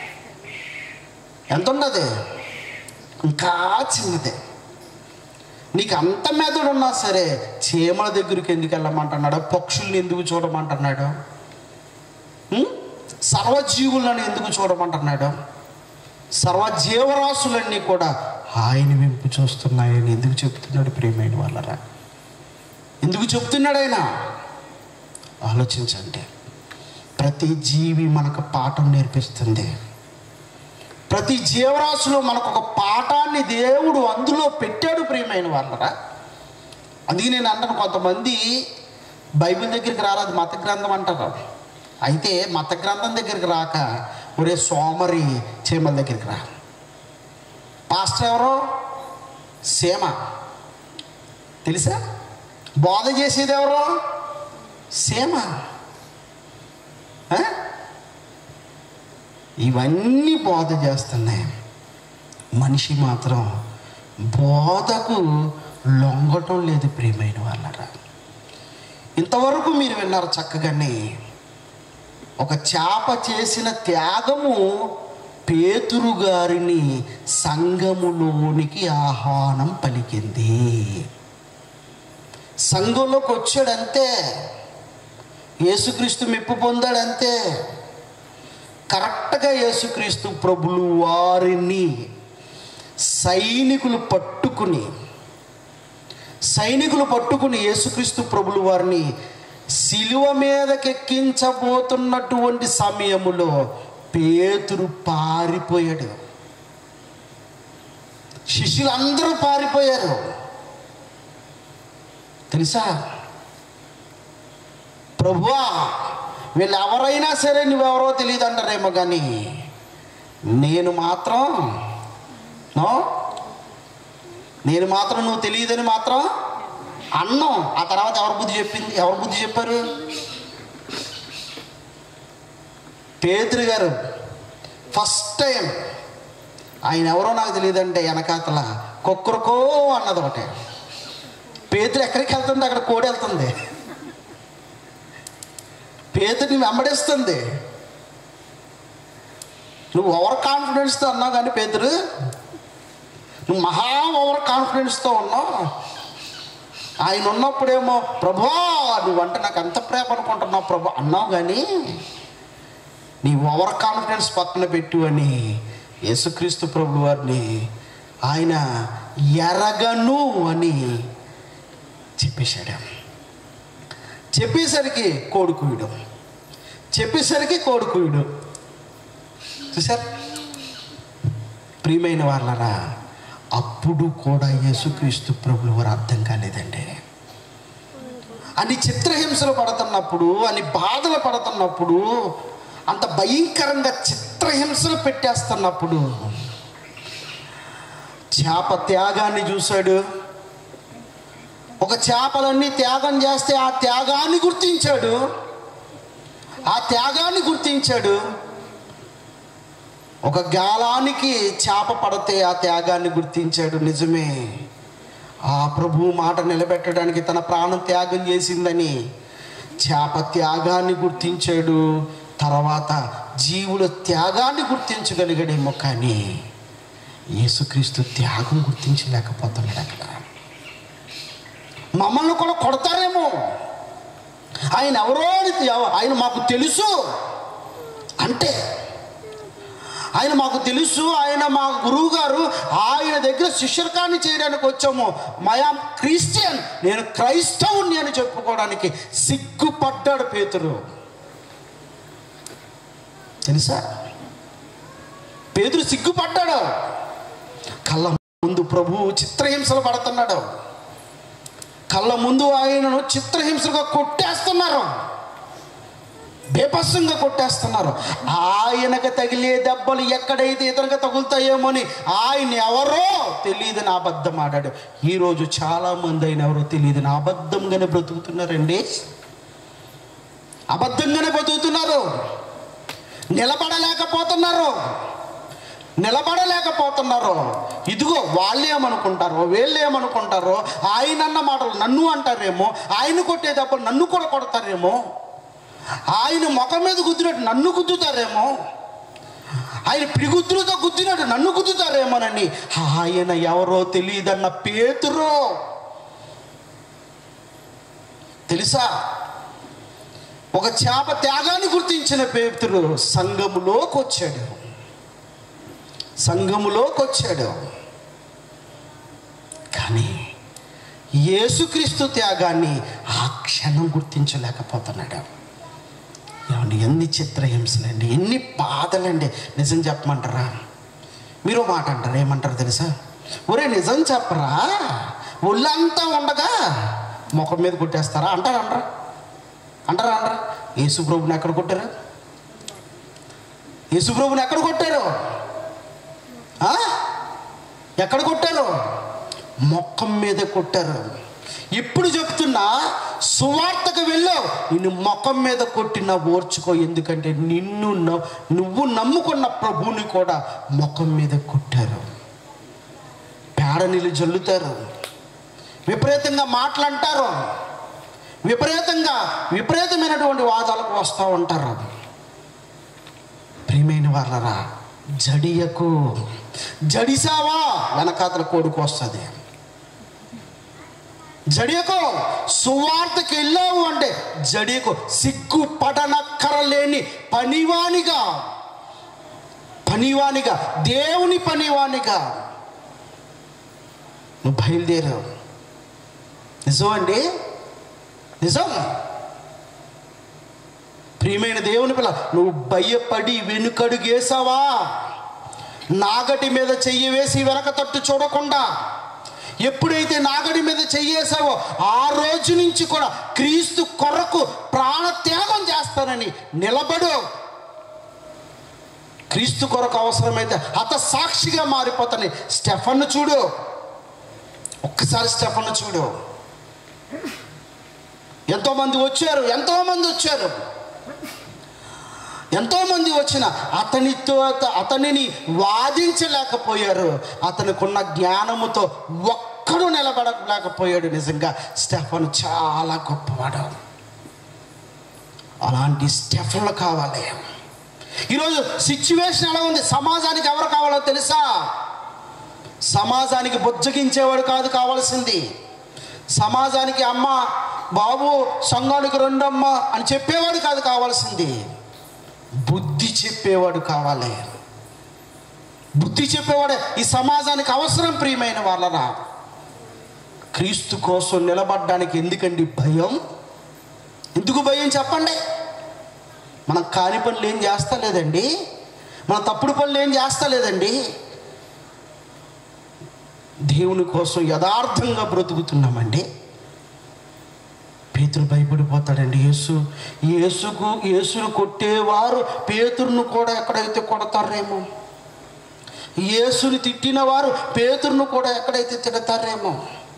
ఎంత ఉన్నది ఇంకా చిన్నదే నీకు అంత మెదడు ఉన్నా సరే చీమల దగ్గరికి ఎందుకు వెళ్ళమంటున్నాడు పక్షుల్ని ఎందుకు చూడమంటున్నాడు ఉం? సర్వజీవులను ఎందుకు చూడమంటున్నాడు సర్వజీవరాశులన్నీ కూడా ఆయన వెంపు చూస్తున్నాయని ఎందుకు చెప్తున్నాడు ప్రియమైన వాళ్ళరా ఎందుకు చెప్తున్నాడు ఆయన ఆలోచించండి ప్రతి జీవి మనకు పాఠం నేర్పిస్తుంది ప్రతి జీవరాశిలో మనకు ఒక పాఠాన్ని దేవుడు అందులో పెట్టాడు ప్రియమైన వాళ్ళరా అందుకే నేను అంటాను కొంతమంది బైబిల్ దగ్గరికి రారాదు మత గ్రంథం అంటారు అయితే మత గ్రంథం దగ్గరికి రాక ఒరే సోమరి చీమల దగ్గరికి రా పాస్టర్ ఎవరు సీమ తెలుసా బోధ చేసేది ఎవరు సీమ ఆ? ఇవన్నీ బోధ చేస్తున్నాయి మనిషి మాత్రం బోధకు లొంగటం లేదు ప్రియమైన వాళ్ళరా ఇంతవరకు మీరు విన్నారు చక్కగానే ఒక చేప చేసిన త్యాగము పేతురు గారిని సంఘములోనికి ఆహ్వానం పలికింది సంఘంలోకి వచ్చాడంతే యేసుక్రీస్తు మెప్పు పొందాడంతే కరెక్ట్గా యేసుక్రీస్తు ప్రభులు వారిని సైనికులు పట్టుకుని సైనికులు పట్టుకుని యేసుక్రీస్తు ప్రభులు వారిని శిలువ మీదకెక్కించబోతున్నటువంటి సమయములో పేతురు పారిపోయాడు శిష్యులందరూ పారిపోయారు తెలుసా ప్రభువా వీళ్ళు ఎవరైనా సరే నువ్వెవరో తెలియదు అంటారేమో కానీ నేను మాత్రం నో నేను మాత్రం నువ్వు తెలియదని మాత్రం అన్నం ఆ తర్వాత ఎవరు బుద్ధి చెప్పింది ఎవరు బుద్ధి చెప్పారు పేతురు గారు ఫస్ట్ టైం ఆయన ఎవరో నాకు తెలియదంటే వెనకాతల కుక్కరకో అన్నది ఒకటే పేతురు ఎక్కడికి వెళ్తుంది అక్కడ కోడి వెళ్తుంది పేతుడిని వెంబడిస్తుంది నువ్వు ఓవర్ కాన్ఫిడెన్స్తో అన్నావు కానీ పేతురు నువ్వు మహా ఓవర్ కాన్ఫిడెన్స్తో ఉన్నావు ఆయన ఉన్నప్పుడేమో ప్రభా నువ్వంటే నాకు ఎంత ప్రేమ అనుకుంటున్నావు ప్రభా అన్నావు కానీ నీ ఓవర్ కాన్ఫిడెన్స్ పక్కన పెట్టు అని యేసుక్రీస్తు ప్రభు వారిని ఆయన ఎరగను అని చెప్పేశాడు చెప్పేసరికి కోడుకుయుడు చెప్పేసరికి కోడుకుయుడు చూసారు ప్రియమైన వాళ్ళరా అప్పుడు కూడా యేసుక్రీస్తు ప్రభులు వారు అర్థం కాలేదండి అని చిత్రహింసలు పడుతున్నప్పుడు అని బాధలు పడుతున్నప్పుడు అంత భయంకరంగా చిత్రహింసలు పెట్టేస్తున్నప్పుడు చేప త్యాగాన్ని చూశాడు ఒక చేపలన్నీ త్యాగం చేస్తే ఆ త్యాగాన్ని గుర్తించాడు ఆ త్యాగాన్ని గుర్తించాడు ఒక గాలానికి చేప పడితే ఆ త్యాగాన్ని గుర్తించాడు నిజమే ఆ ప్రభు మాట నిలబెట్టడానికి తన ప్రాణం త్యాగం చేసిందని చేప త్యాగాన్ని గుర్తించాడు తర్వాత జీవుల త్యాగాన్ని గుర్తించగలిగాడేమో కానీ యేసుక్రీస్తు త్యాగం గుర్తించలేకపోతున్నాడు అక్కడ మమ్మల్ని కూడా కొడతారేమో ఆయన ఎవరో అని ఎవ- ఆయన మాకు తెలుసు అంటే ఆయన మాకు తెలుసు ఆయన మా గురువు గారు ఆయన దగ్గర శిష్యర్కాన్ని చేయడానికి వచ్చాము మయా క్రిస్టియన్ నేను క్రైస్తవుని అని చెప్పుకోవడానికి సిగ్గుపడ్డాడు పేతురు తెలుసా పేతురు సిగ్గుపడ్డాడు కళ్ళ ముందు ప్రభు చిత్రహింసలు పడుతున్నాడు కళ్ళ ముందు ఆయనను చిత్రహింసలుగా కొట్టేస్తున్నారు బేపస్సంగా కొట్టేస్తున్నారు ఆయనకు తగిలే దెబ్బలు ఎక్కడైతే ఇతరుగా తగులుతాయేమో అని ఆయన ఎవరో తెలియదని అబద్ధం ఆడాడు ఈరోజు చాలామంది ఆయన ఎవరో తెలియదని అబద్ధంగానే బ్రతుకుతున్నారండి అబద్ధంగానే బ్రతుకుతున్నారు నిలబడలేకపోతున్నారు నిలబడలేకపోతున్నారు ఇదిగో వాళ్ళు ఏమనుకుంటారో వీళ్ళు ఏమనుకుంటారో ఆయన అన్న మాటలు నన్ను అంటారేమో ఆయన కొట్టే దెబ్బలు నన్ను కూడా కొడతారేమో ఆయన ముఖం మీద గుద్దినట్టు నన్ను గుద్దుతారేమో ఆయన పిడిగుద్దులతో గుద్దినట్టు నన్ను గుద్దుతారేమోనని ఆయన ఎవరో తెలియదన్న పేతురు తెలుసా ఒక చేప త్యాగాన్ని గుర్తించిన పేతురు సంఘములోకి వచ్చాడు సంఘములోకి వచ్చాడు కానీ యేసుక్రీస్తు త్యాగాన్ని ఆ క్షణం గుర్తించలేకపోతున్నాడు ఏమండి ఎన్ని చిత్రహింసలండి ఎన్ని బాధలండి నిజం చెప్పమంటారా మీరు ఓ మాట అంటారు ఏమంటారు తెలుసా ఒరే నిజం చెప్పరా ఒళ్ళంతా ఉండగా ముఖం మీద కొట్టేస్తారా అంటారా అంటారా అంటారా అంటారా యేసుప్రభుని ఎక్కడ కొట్టారు యేసుప్రభుని ఎక్కడ కొట్టారు ఆ? ఎక్కడ కొట్టారు మొక్కం మీద కొట్టారు ఇప్పుడు చెప్తున్నా సువార్తకు వెళ్ళావు నిన్ను మొఖం మీద కొట్టిన ఓర్చుకో ఎందుకంటే నిన్ను న- నువ్వు నమ్ముకున్న ప్రభువుని కూడా మొఖం మీద కొట్టారు పేడ నీళ్ళు జల్లుతారు విపరీతంగా మాటలంటారు విపరీతంగా విపరీతమైనటువంటి వాదాలకు వస్తూ ఉంటారు ప్రియమైన వాళ్ళరా జడియకు జడిసావా వెనకాతల కొడుకు వస్తుంది జడియకు సువార్తకి వెళ్ళావు అంటే జడియకు సిగ్గు పడనక్కరలేని పనివానిగా పనివానిగా దేవుని పనివానిగా నువ్వు బయలుదేరావు నిజం అండి నిజం ప్రియమైన దేవుని పిల్ల నువ్వు భయపడి వెనుకడుగేసావా నాగటి మీద చెయ్యి వేసి వెనక తట్టు చూడకుండా ఎప్పుడైతే నాగడి మీద చెయ్యేసావో ఆ రోజు నుంచి కూడా క్రీస్తు కొరకు ప్రాణత్యాగం చేస్తానని నిలబడు క్రీస్తు కొరకు అవసరమైతే హత సాక్షిగా మారిపోతాని స్టెఫన్ను చూడు ఒక్కసారి స్టెఫన్ను చూడు ఎంతోమంది వచ్చారు ఎంతోమంది వచ్చారు ఎంతోమంది వచ్చిన అతనితో అత- అతనిని వాదించలేకపోయారు అతనికున్న జ్ఞానముతో ఒక్కడు నిలబడలేకపోయాడు నిజంగా స్టెఫన్ చాలా గొప్పవాడు అలాంటి స్టెఫన్లు కావాలి ఈరోజు సిచ్యువేషన్ ఎలా ఉంది సమాజానికి ఎవరు కావాలో తెలుసా సమాజానికి బుజ్జగించేవాడు కాదు కావాల్సింది సమాజానికి అమ్మ బాబు సంఘానికి రెండమ్మ అని చెప్పేవాడు కాదు కావాల్సింది బుద్ధి చెప్పేవాడు కావాలి బుద్ధి చెప్పేవాడే ఈ సమాజానికి అవసరం ప్రియమైన వాళ్ళరా క్రీస్తు కోసం నిలబడడానికి ఎందుకండి భయం ఎందుకు భయం చెప్పండి మనం కాని పనులు ఏం చేస్తా లేదండి మన తప్పుడు పనులు ఏం చేస్తా లేదండి దేవుని కోసం యథార్థంగా బ్రతుకుతున్నామండి పేతురు భయపడిపోతాడండి యేసు యేసుకు యేసును కొట్టేవారు పేతురును కూడా ఎక్కడైతే కొడతారేమో యేసుని తిట్టిన వారు పేతురును కూడా ఎక్కడైతే తిడతారేమో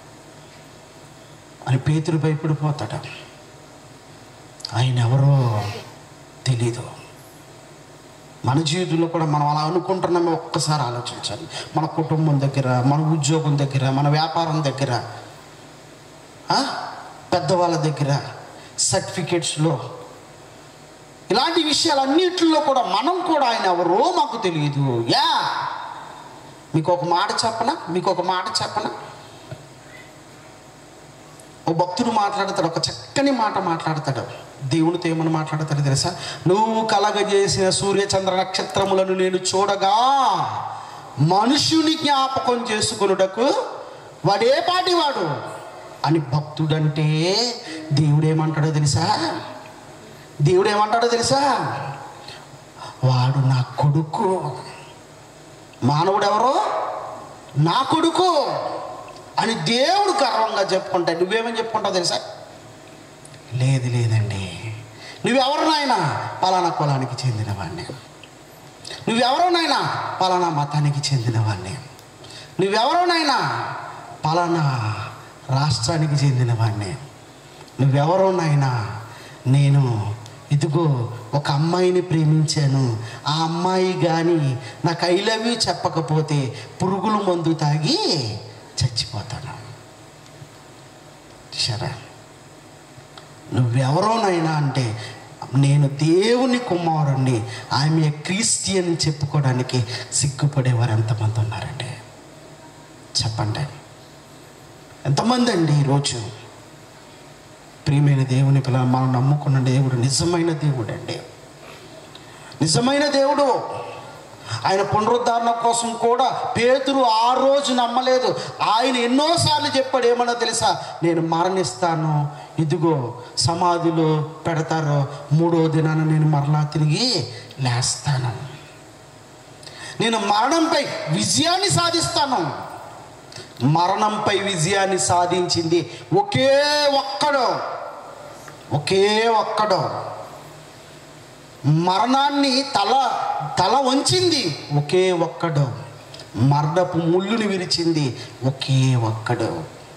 అని పేతురు భయపడిపోతాడు ఆయన ఎవరో తెలీదు మన జీవితంలో కూడా మనం అలా అనుకుంటున్నామే ఒక్కసారి ఆలోచించాలి మన కుటుంబం దగ్గర మన ఉద్యోగం దగ్గర మన వ్యాపారం దగ్గర ఆ? పెద్దవాళ్ళ దగ్గర సర్టిఫికేట్స్లో ఇలాంటి విషయాలన్నిటిలో కూడా మనం కూడా ఆయన ఎవరో మాకు తెలియదు యా మీకు ఒక మాట చెప్పనా మీకు ఒక మాట చెప్పనా ఓ భక్తుడు మాట్లాడతాడు ఒక చక్కని మాట మాట్లాడతాడు దేవునితో ఏమని మాట్లాడతాడు తెలుసా నువ్వు కలగజేసిన సూర్య చంద్ర నక్షత్రములను నేను చూడగా మనుషుని జ్ఞాపకం చేసుకొనుటకు వాడే పాటి వాడు అని భక్తుడంటే దేవుడేమంటాడో తెలుసా దేవుడేమంటాడో తెలుసా వాడు నా కొడుకు మానవుడు ఎవరో నా కొడుకు అని దేవుడు గర్వంగా చెప్పుకుంటా నువ్వేమని చెప్పుకుంటావు తెలుసా లేదు లేదండి నువ్వెవరు నాయనా పలానా కులానికి చెందినవాడిని నువ్వెవరో నాయనా పలానా మతానికి చెందినవాడిని నువ్వెవరో నాయనా పలానా రాష్ట్రానికి చెందినవాడిని నువ్వెవరో నాయనా నేను ఇదిగో ఒక అమ్మాయిని ప్రేమించాను ఆ అమ్మాయి కానీ నాకు ఐ లవ్ యూ చెప్పకపోతే పురుగుల మందు తాగి చచ్చిపోతాను సరే నువ్వెవరోనైనా అంటే నేను దేవుని కుమారుణ్ణి ఆమె క్రిస్టియన్ చెప్పుకోవడానికి సిగ్గుపడేవారు ఎంతమంది ఉన్నారండి చెప్పండి ఎంతమంది అండి ఈరోజు ప్రియమైన దేవుని పిల్ల మనం నమ్ముకున్న దేవుడు నిజమైన దేవుడు అండి నిజమైన దేవుడు ఆయన పునరుద్ధరణ కోసం కూడా పేతురు ఆ రోజు నమ్మలేదు ఆయన ఎన్నోసార్లు చెప్పాడు ఏమన్నా తెలుసా నేను మరణిస్తాను ఇదిగో సమాధిలో పెడతారో మూడో దినాన నేను మరలా తిరిగి లేస్తాను నేను మరణంపై విజయాన్ని సాధిస్తాను మరణంపై విజయాన్ని సాధించింది ఒకే ఒక్కడు ఒకే ఒక్కడు మరణాన్ని తల తల వంచింది ఒకే ఒక్కడు మరణపు ముళ్ళుని విరిచింది ఒకే ఒక్కడు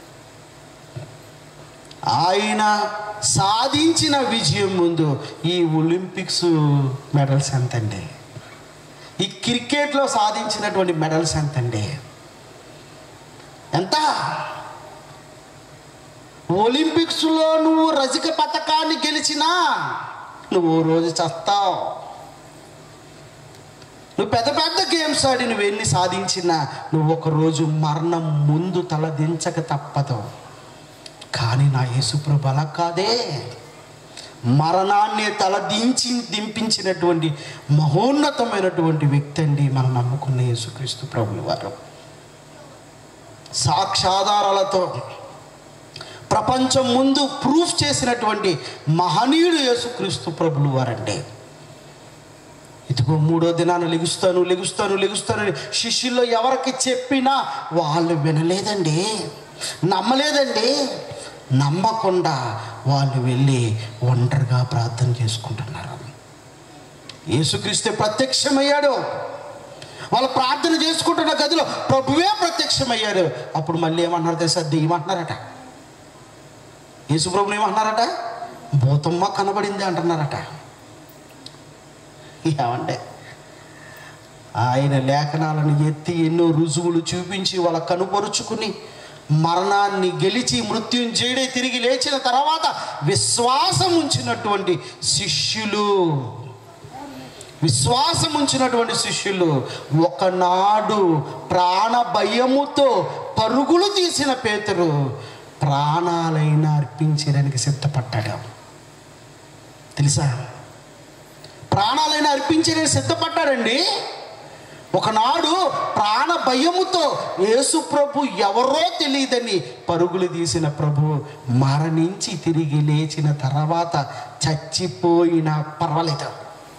ఆయన సాధించిన విజయం ముందు ఈ ఒలింపిక్స్ మెడల్స్ ఎంతండి ఈ క్రికెట్లో సాధించినటువంటి మెడల్స్ ఎంతండి ఎంత ఒలింపిక్స్లో నువ్వు రజక పథకాన్ని గెలిచినా నువ్వు ఓ రోజు చస్తావు నువ్వు పెద్ద పెద్ద గేమ్స్ ఆడి నువ్వు ఎన్ని సాధించినా నువ్వు ఒక రోజు మరణం ముందు తలదించక తప్పదు కానీ నా యేసుప్రభు అలా కాదే మరణాన్ని తలదించి దింపించినటువంటి మహోన్నతమైనటువంటి వ్యక్తి అండి మనం నమ్ముకున్న యేసుక్రీస్తు ప్రభులు వారు సాక్షాధారాలతో ప్రపంచం ముందు ప్రూఫ్ చేసినటువంటి మహనీయుడు యేసుక్రీస్తు ప్రభులు వారండి ఇదిగో మూడో దినాన లెగుస్తాను లెగుస్తాను లెగుస్తానని శిష్యుల్లో ఎవరికి చెప్పినా వాళ్ళు వినలేదండి నమ్మలేదండి నమ్మకుండా వాళ్ళు వెళ్ళి ఒంటరిగా ప్రార్థన చేసుకుంటున్నారు యేసుక్రీస్తే ప్రత్యక్షమయ్యాడు వాళ్ళు ప్రార్థన చేసుకుంటున్న గదిలో ప్రభువే ప్రత్యక్షమయ్యాడు అప్పుడు మళ్ళీ ఏమన్నారు తెలుసా దెయ్యమంటున్నారట యేసు ప్రభుని ఏమంటున్నారట భూతమ్మ కనబడింది అంటున్నారట ఏమంటే ఆయన లేఖనాలను ఎత్తి ఎన్నో రుజువులు చూపించి వాళ్ళ కనుపరుచుకుని మరణాన్ని గెలిచి మృత్యుంజయుడే తిరిగి లేచిన తర్వాత విశ్వాసం ఉంచినటువంటి శిష్యులు విశ్వాసం ఉంచినటువంటి శిష్యులు ఒకనాడు ప్రాణ భయముతో పరుగులు తీసిన పేతురు ప్రాణాలైనా అర్పించడానికి సిద్ధపడ్డాడు తెలుసా ప్రాణాలైనా అర్పించడానికి సిద్ధపడ్డాడండి ఒకనాడు ప్రాణ భయముతో యేసు ప్రభు ఎవరో తెలియదని పరుగులు తీసిన ప్రభు మరణించి తిరిగి లేచిన తర్వాత చచ్చిపోయినా పర్వాలేదు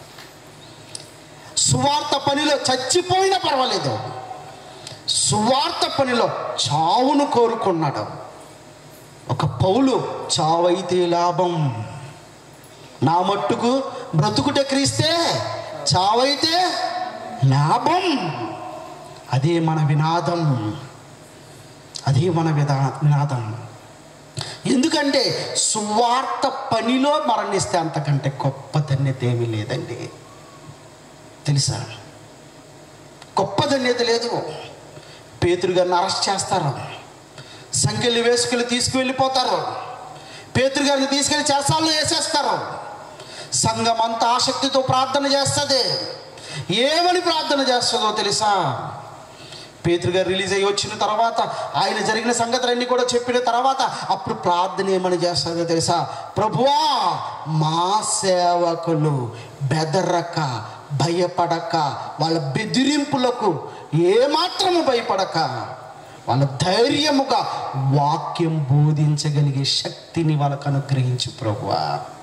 సువార్త పనిలో చచ్చిపోయినా పర్వాలేదు సువార్త పనిలో చావును కోరుకున్నాడు ఒక పౌలు చావైతే లాభం నా మట్టుకు బ్రతుకుట క్రీస్తే చావైతే లాభం అదే మన వినాదం అదే మన విధా వినాదం ఎందుకంటే సువార్త పనిలో మరణిస్తే అంతకంటే గొప్ప ధన్యత ఏమీ లేదండి తెలుసా గొప్ప ధన్యత లేదు పేతురు గారిని అరెస్ట్ చేస్తారు సంఖ్యలు వేసుకెళ్ళి తీసుకువెళ్ళిపోతారు పేతురు గారిని తీసుకెళ్ళి చేసాల్లో వేసేస్తారు సంఘం అంతా ఆసక్తితో ప్రార్థన చేస్తుంది ఏమని ప్రార్థన చేస్తుందో తెలుసా పేతురు గారు రిలీజ్ అయ్యి వచ్చిన తర్వాత ఆయన జరిగిన సంగతులన్నీ కూడా చెప్పిన తర్వాత అప్పుడు ప్రార్థన ఏమని చేస్తుందో తెలుసా ప్రభువా మా సేవకులు బెదరక భయపడక వాళ్ళ బెదిరింపులకు ఏమాత్రము భయపడక వాళ్ళ ధైర్యముగా వాక్యం బోధించగలిగే శక్తిని వాళ్ళకు అనుగ్రహించు ప్రభువా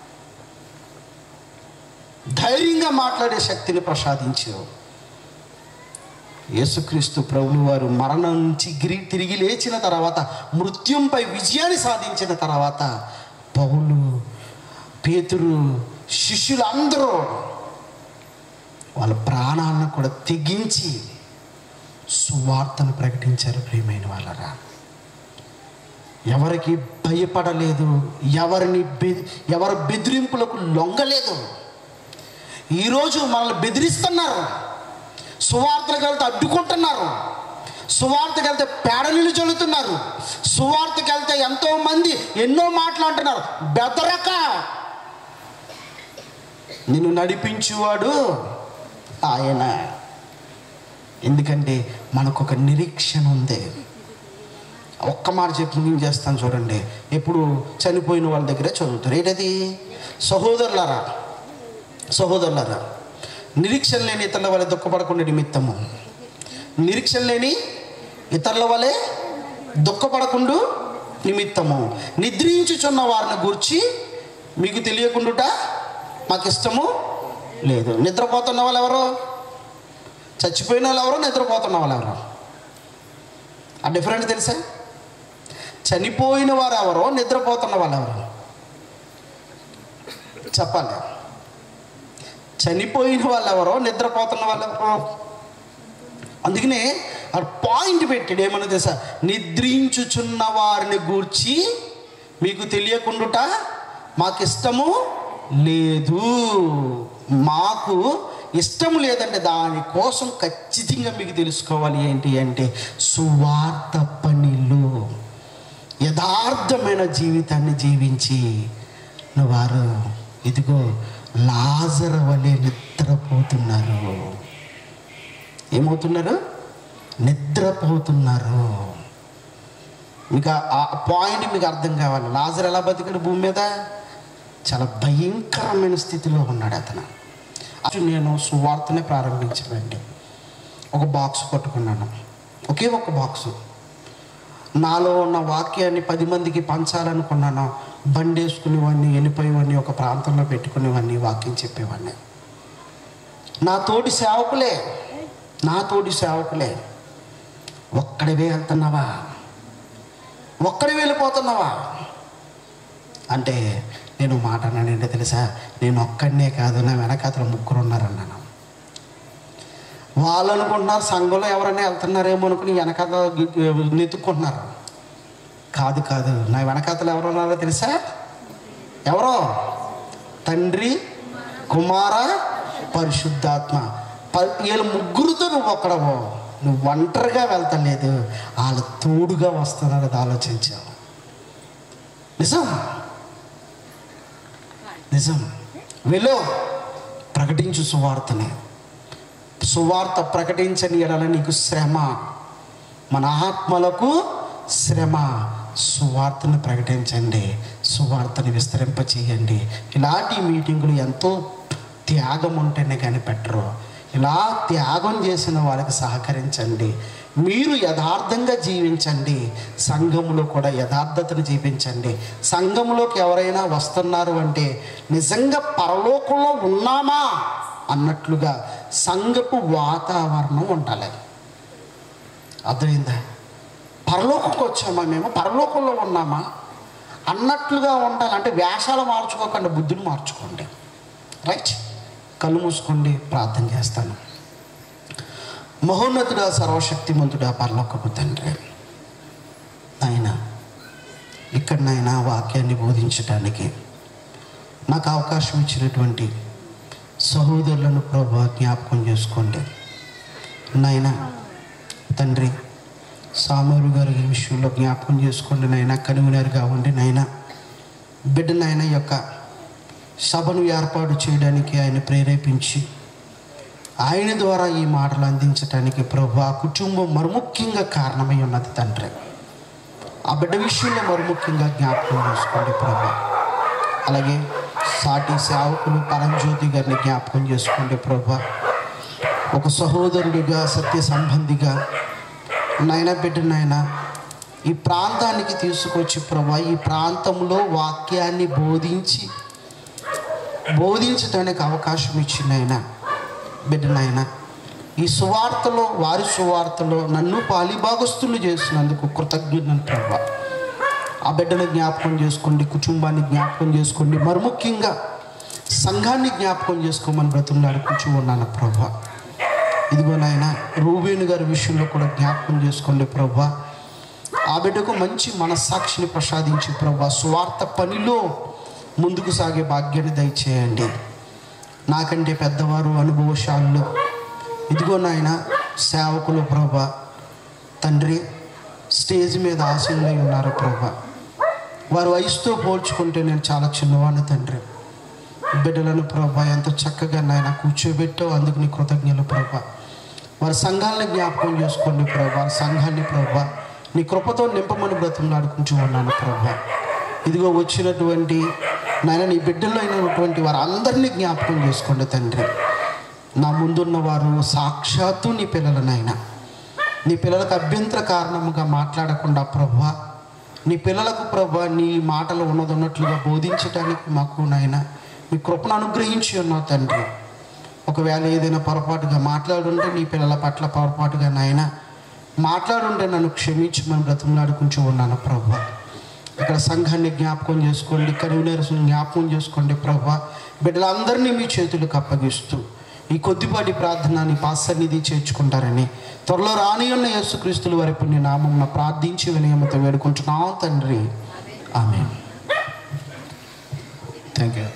ధైర్యంగా మాట్లాడే శక్తిని ప్రసాదించు యేసుక్రీస్తు ప్రభులు వారు మరణం నుంచి గిరి తిరిగి లేచిన తర్వాత మృత్యుంపై విజయాన్ని సాధించిన తర్వాత పౌలు పేతురు శిష్యులందరూ వాళ్ళ ప్రాణాలను కూడా తెగించి సువార్తను ప్రకటించారు ప్రియమైన వాళ్ళరా ఎవరికి భయపడలేదు ఎవరిని బె ఎవరి బెదిరింపులకు లొంగలేదు ఈరోజు మనల్ని బెదిరిస్తున్నారు సువార్తలకు వెళ్తే అడ్డుకుంటున్నారు సువార్తకు వెళ్తే పేడ నీళ్ళు చల్లుతున్నారు సువార్తకు వెళ్తే ఎంతో మంది ఎన్నో మాట్లాడుతున్నారు బెదరక నిన్ను నడిపించువాడు ఆయన ఎందుకంటే మనకు ఒక నిరీక్షణ ఉంది ఒక్క మాట చెప్పి నేను చేస్తాను చూడండి ఎప్పుడు చనిపోయిన వాళ్ళ దగ్గరే చదువుతారు ఏంటది సహోదరులారా సహోదరులారా నిరీక్షణ లేని ఇతరుల వలె దుఃఖపడకుండా నిమిత్తము నిరీక్షణ లేని ఇతరుల వలె దుఃఖపడకుండా నిమిత్తము నిద్రించుచున్న వారిని గూర్చి మీకు తెలియకుండుట మాకు ఇష్టము లేదు నిద్రపోతున్న వాళ్ళు ఎవరు చచ్చిపోయిన వాళ్ళు ఎవరు నిద్రపోతున్న వాళ్ళు ఎవరు ఆ డిఫరెంట్ తెలుసా చనిపోయిన వారు ఎవరో నిద్రపోతున్న వాళ్ళు ఎవరు చెప్పాలి చనిపోయిన వాళ్ళు ఎవరో నిద్రపోతున్న వాళ్ళు ఎవరో అందుకనే ఆ పాయింట్ పెట్టాడు ఏమన్నా తెలుసా నిద్రించుచున్న వారిని గూర్చి మీకు తెలియకుండుట మాకు ఇష్టము లేదు మాకు ఇష్టం లేదంటే దానికోసం ఖచ్చితంగా మీకు తెలుసుకోవాలి ఏంటి అంటే సువార్త పనిలో యథార్థమైన జీవితాన్ని జీవించి వారు ఇదిగో లాజర వలె నిద్రపోతున్నారు ఏమవుతున్నారు నిద్రపోతున్నారు మీకు ఆ- ఆ పాయింట్ మీకు అర్థం కావాలి లాజర్ ఎలా బతికాడు భూమి మీద చాలా భయంకరమైన స్థితిలో ఉన్నాడు అతను అసలు నేను సువార్తనే ప్రారంభించానండి ఒక బాక్స్ పట్టుకున్నాను ఒకే ఒక బాక్సు నాలో ఉన్న వాక్యాన్ని పది మందికి పంచాలనుకున్నాను బండి వేసుకునేవాడిని వెళ్ళిపోయేవాడిని ఒక ప్రాంతంలో పెట్టుకునేవాడిని వాక్యం చెప్పేవాడిని నా తోటి సేవకులే నా తోటి సేవకులే ఒక్కడివే వెళ్తున్నావా ఒక్కడి వెళ్ళిపోతున్నావా అంటే నేను మాట అన్నానంటే తెలుసా నేను ఒక్కడనే కాదు నా వెనకాతల ముగ్గురు ఉన్నారన్నాను వాళ్ళు అనుకుంటున్నారు సంఘంలో ఎవరైనా వెళ్తున్నారేమో అనుకుని వెనకాత నెత్తుకుంటున్నారు కాదు కాదు నా వెనకాతలు ఎవరు ఉన్నారో తెలుసా ఎవరో తండ్రి కుమార పరిశుద్ధాత్మ ప- వీళ్ళ ముగ్గురుతో నువ్వు ఒక్కడవో నువ్వు ఒంటరిగా వెళ్తలేదు వాళ్ళ తోడుగా వస్తున్నారని ఆలోచించావు నిజం నిజం వెళ్ళు ప్రకటించు సువార్తని సువార్త ప్రకటించని ఎడల నీకు శ్రమ మన ఆత్మలకు శ్రమ సువార్తను ప్రకటించండి సువార్తని విస్తరింపచేయండి ఇలాంటి మీటింగులు ఎంతో త్యాగం ఉంటేనే కానీ పెట్టరు ఇలా త్యాగం చేసిన వాళ్ళకి సహకరించండి మీరు యథార్థంగా జీవించండి సంఘములో కూడా యథార్థతను జీవించండి సంఘములోకి ఎవరైనా వస్తున్నారు అంటే నిజంగా పరలోకంలో ఉన్నామా అన్నట్లుగా సంఘపు వాతావరణం ఉండాలి అర్థమైందా పరలోకంకి వచ్చామా మేము పరలోకంలో ఉన్నామా అన్నట్లుగా ఉండాలి అంటే వేషాలు మార్చుకోకుండా బుద్ధిని మార్చుకోండి రైట్ కళ్ళు మూసుకోండి ప్రార్థన చేస్తాను మహోన్నతుడా సర్వశక్తిమంతుడా పరలోకపు తండ్రి ఆయన ఇక్కడ నాయన వాక్యాన్ని బోధించడానికి నాకు అవకాశం ఇచ్చినటువంటి సహోదరులను ప్రభు జ్ఞాపకం చేసుకోండి నాయన తండ్రి సామూరు గారి ఈ విషయంలో జ్ఞాపకం చేసుకోండి నాయన కనుగొనారుగా ఉండి నాయన బిడ్డ నాయన యొక్క సభను ఏర్పాటు చేయడానికి ఆయన ప్రేరేపించి ఆయన ద్వారా ఈ మాటలు అందించడానికి ప్రభు ఆ కుటుంబం మరుముఖ్యంగా కారణమై ఉన్నది తండ్రి ఆ బిడ్డ విషయంలో మరుముఖ్యంగా జ్ఞాపకం చేసుకోండి ప్రభు అలాగే సాటి సేవకులు పరంజ్యోతి గారిని జ్ఞాపకం చేసుకోండి ప్రభు ఒక సహోదరుడిగా సత్య సంబంధిగా నాయన బిడ్డ నాయన ఈ ప్రాంతానికి తీసుకొచ్చి ప్రభా ఈ ప్రాంతంలో వాక్యాన్ని బోధించి బోధించడానికి అవకాశం ఇచ్చిన ఆయన బిడ్డ నాయన ఈ సువార్తలో వారి సువార్తలో నన్ను పాలిభాగస్తులు చేసినందుకు కృతజ్ఞతను ప్రభా ఆ బిడ్డను జ్ఞాపకం చేసుకోండి కుటుంబాన్ని జ్ఞాపకం చేసుకోండి మరి ముఖ్యంగా సంఘాన్ని జ్ఞాపకం చేసుకోమని బ్రతుకున్నాడు కూర్చో ఉన్నాను ప్రభా ఇదిగో నాయన రూబేణు గారి విషయంలో కూడా జ్ఞాపకం చేసుకోండి ప్రభా ఆ బిడ్డకు మంచి మనస్సాక్షిని ప్రసాదించి ప్రభా స్వార్థ పనిలో ముందుకు సాగే భాగ్యాన్ని దయచేయండి నాకంటే పెద్దవారు అనుభవశాలు ఇదిగో నాయన సేవకులు ప్రభా తండ్రి స్టేజ్ మీద ఆశీనులై ఉన్నారు ప్రభా వారి వయసుతో పోల్చుకుంటే నేను చాలా చిన్నవాడిని తండ్రి బిడ్డలను ప్రభా ఎంతో చక్కగా నాయన కూర్చోబెట్టావు అందుకు నీ కృతజ్ఞతలు ప్రభా వారి సంఘాలను జ్ఞాపకం చేసుకోండి ప్రభా వారి సంఘాన్ని ప్రభా నీ కృపతో నింపమని బ్రతుకులాడుకుంటూ ఉన్నాను ప్రభా ఇదిగో వచ్చినటువంటి నాయన నీ బిడ్డల్లో అయినటువంటి వారందరినీ జ్ఞాపకం చేసుకోండి తండ్రి నా ముందున్న వారు సాక్షాత్తు నీ పిల్లలనైనా నీ పిల్లలకు అభ్యంతర కారణముగా మాట్లాడకుండా ప్రభా నీ పిల్లలకు ప్రభా నీ మాటలు ఉన్నది ఉన్నట్లుగా బోధించడానికి మాకు నాయన మీ కృపను అనుగ్రహించి ఉన్నావు తండ్రి ఒకవేళ ఏదైనా పొరపాటుగా మాట్లాడుంటే నీ పిల్లల పట్ల పొరపాటుగా నాయన మాట్లాడుంటే నన్ను క్షమించమని బ్రతిమలాడుకుంటూ ఉన్నాను ప్రభా ఇక్కడ సంఘాన్ని జ్ఞాపకం చేసుకోండి కన్వీనర్స్ జ్ఞాపకం చేసుకోండి ప్రభా బిడ్డలందరినీ మీ చేతులకు అప్పగిస్తూ ఈ కొద్దిపాటి ప్రార్థన నీ పాసన్నిధి చేర్చుకుంటారని త్వరలో రాని ఉన్న యేసుక్రీస్తుల వారి పుణ్య నామం ప్రార్థించి వినయమతో వేడుకుంటున్నాం తండ్రి ఆమె థ్యాంక్ యూ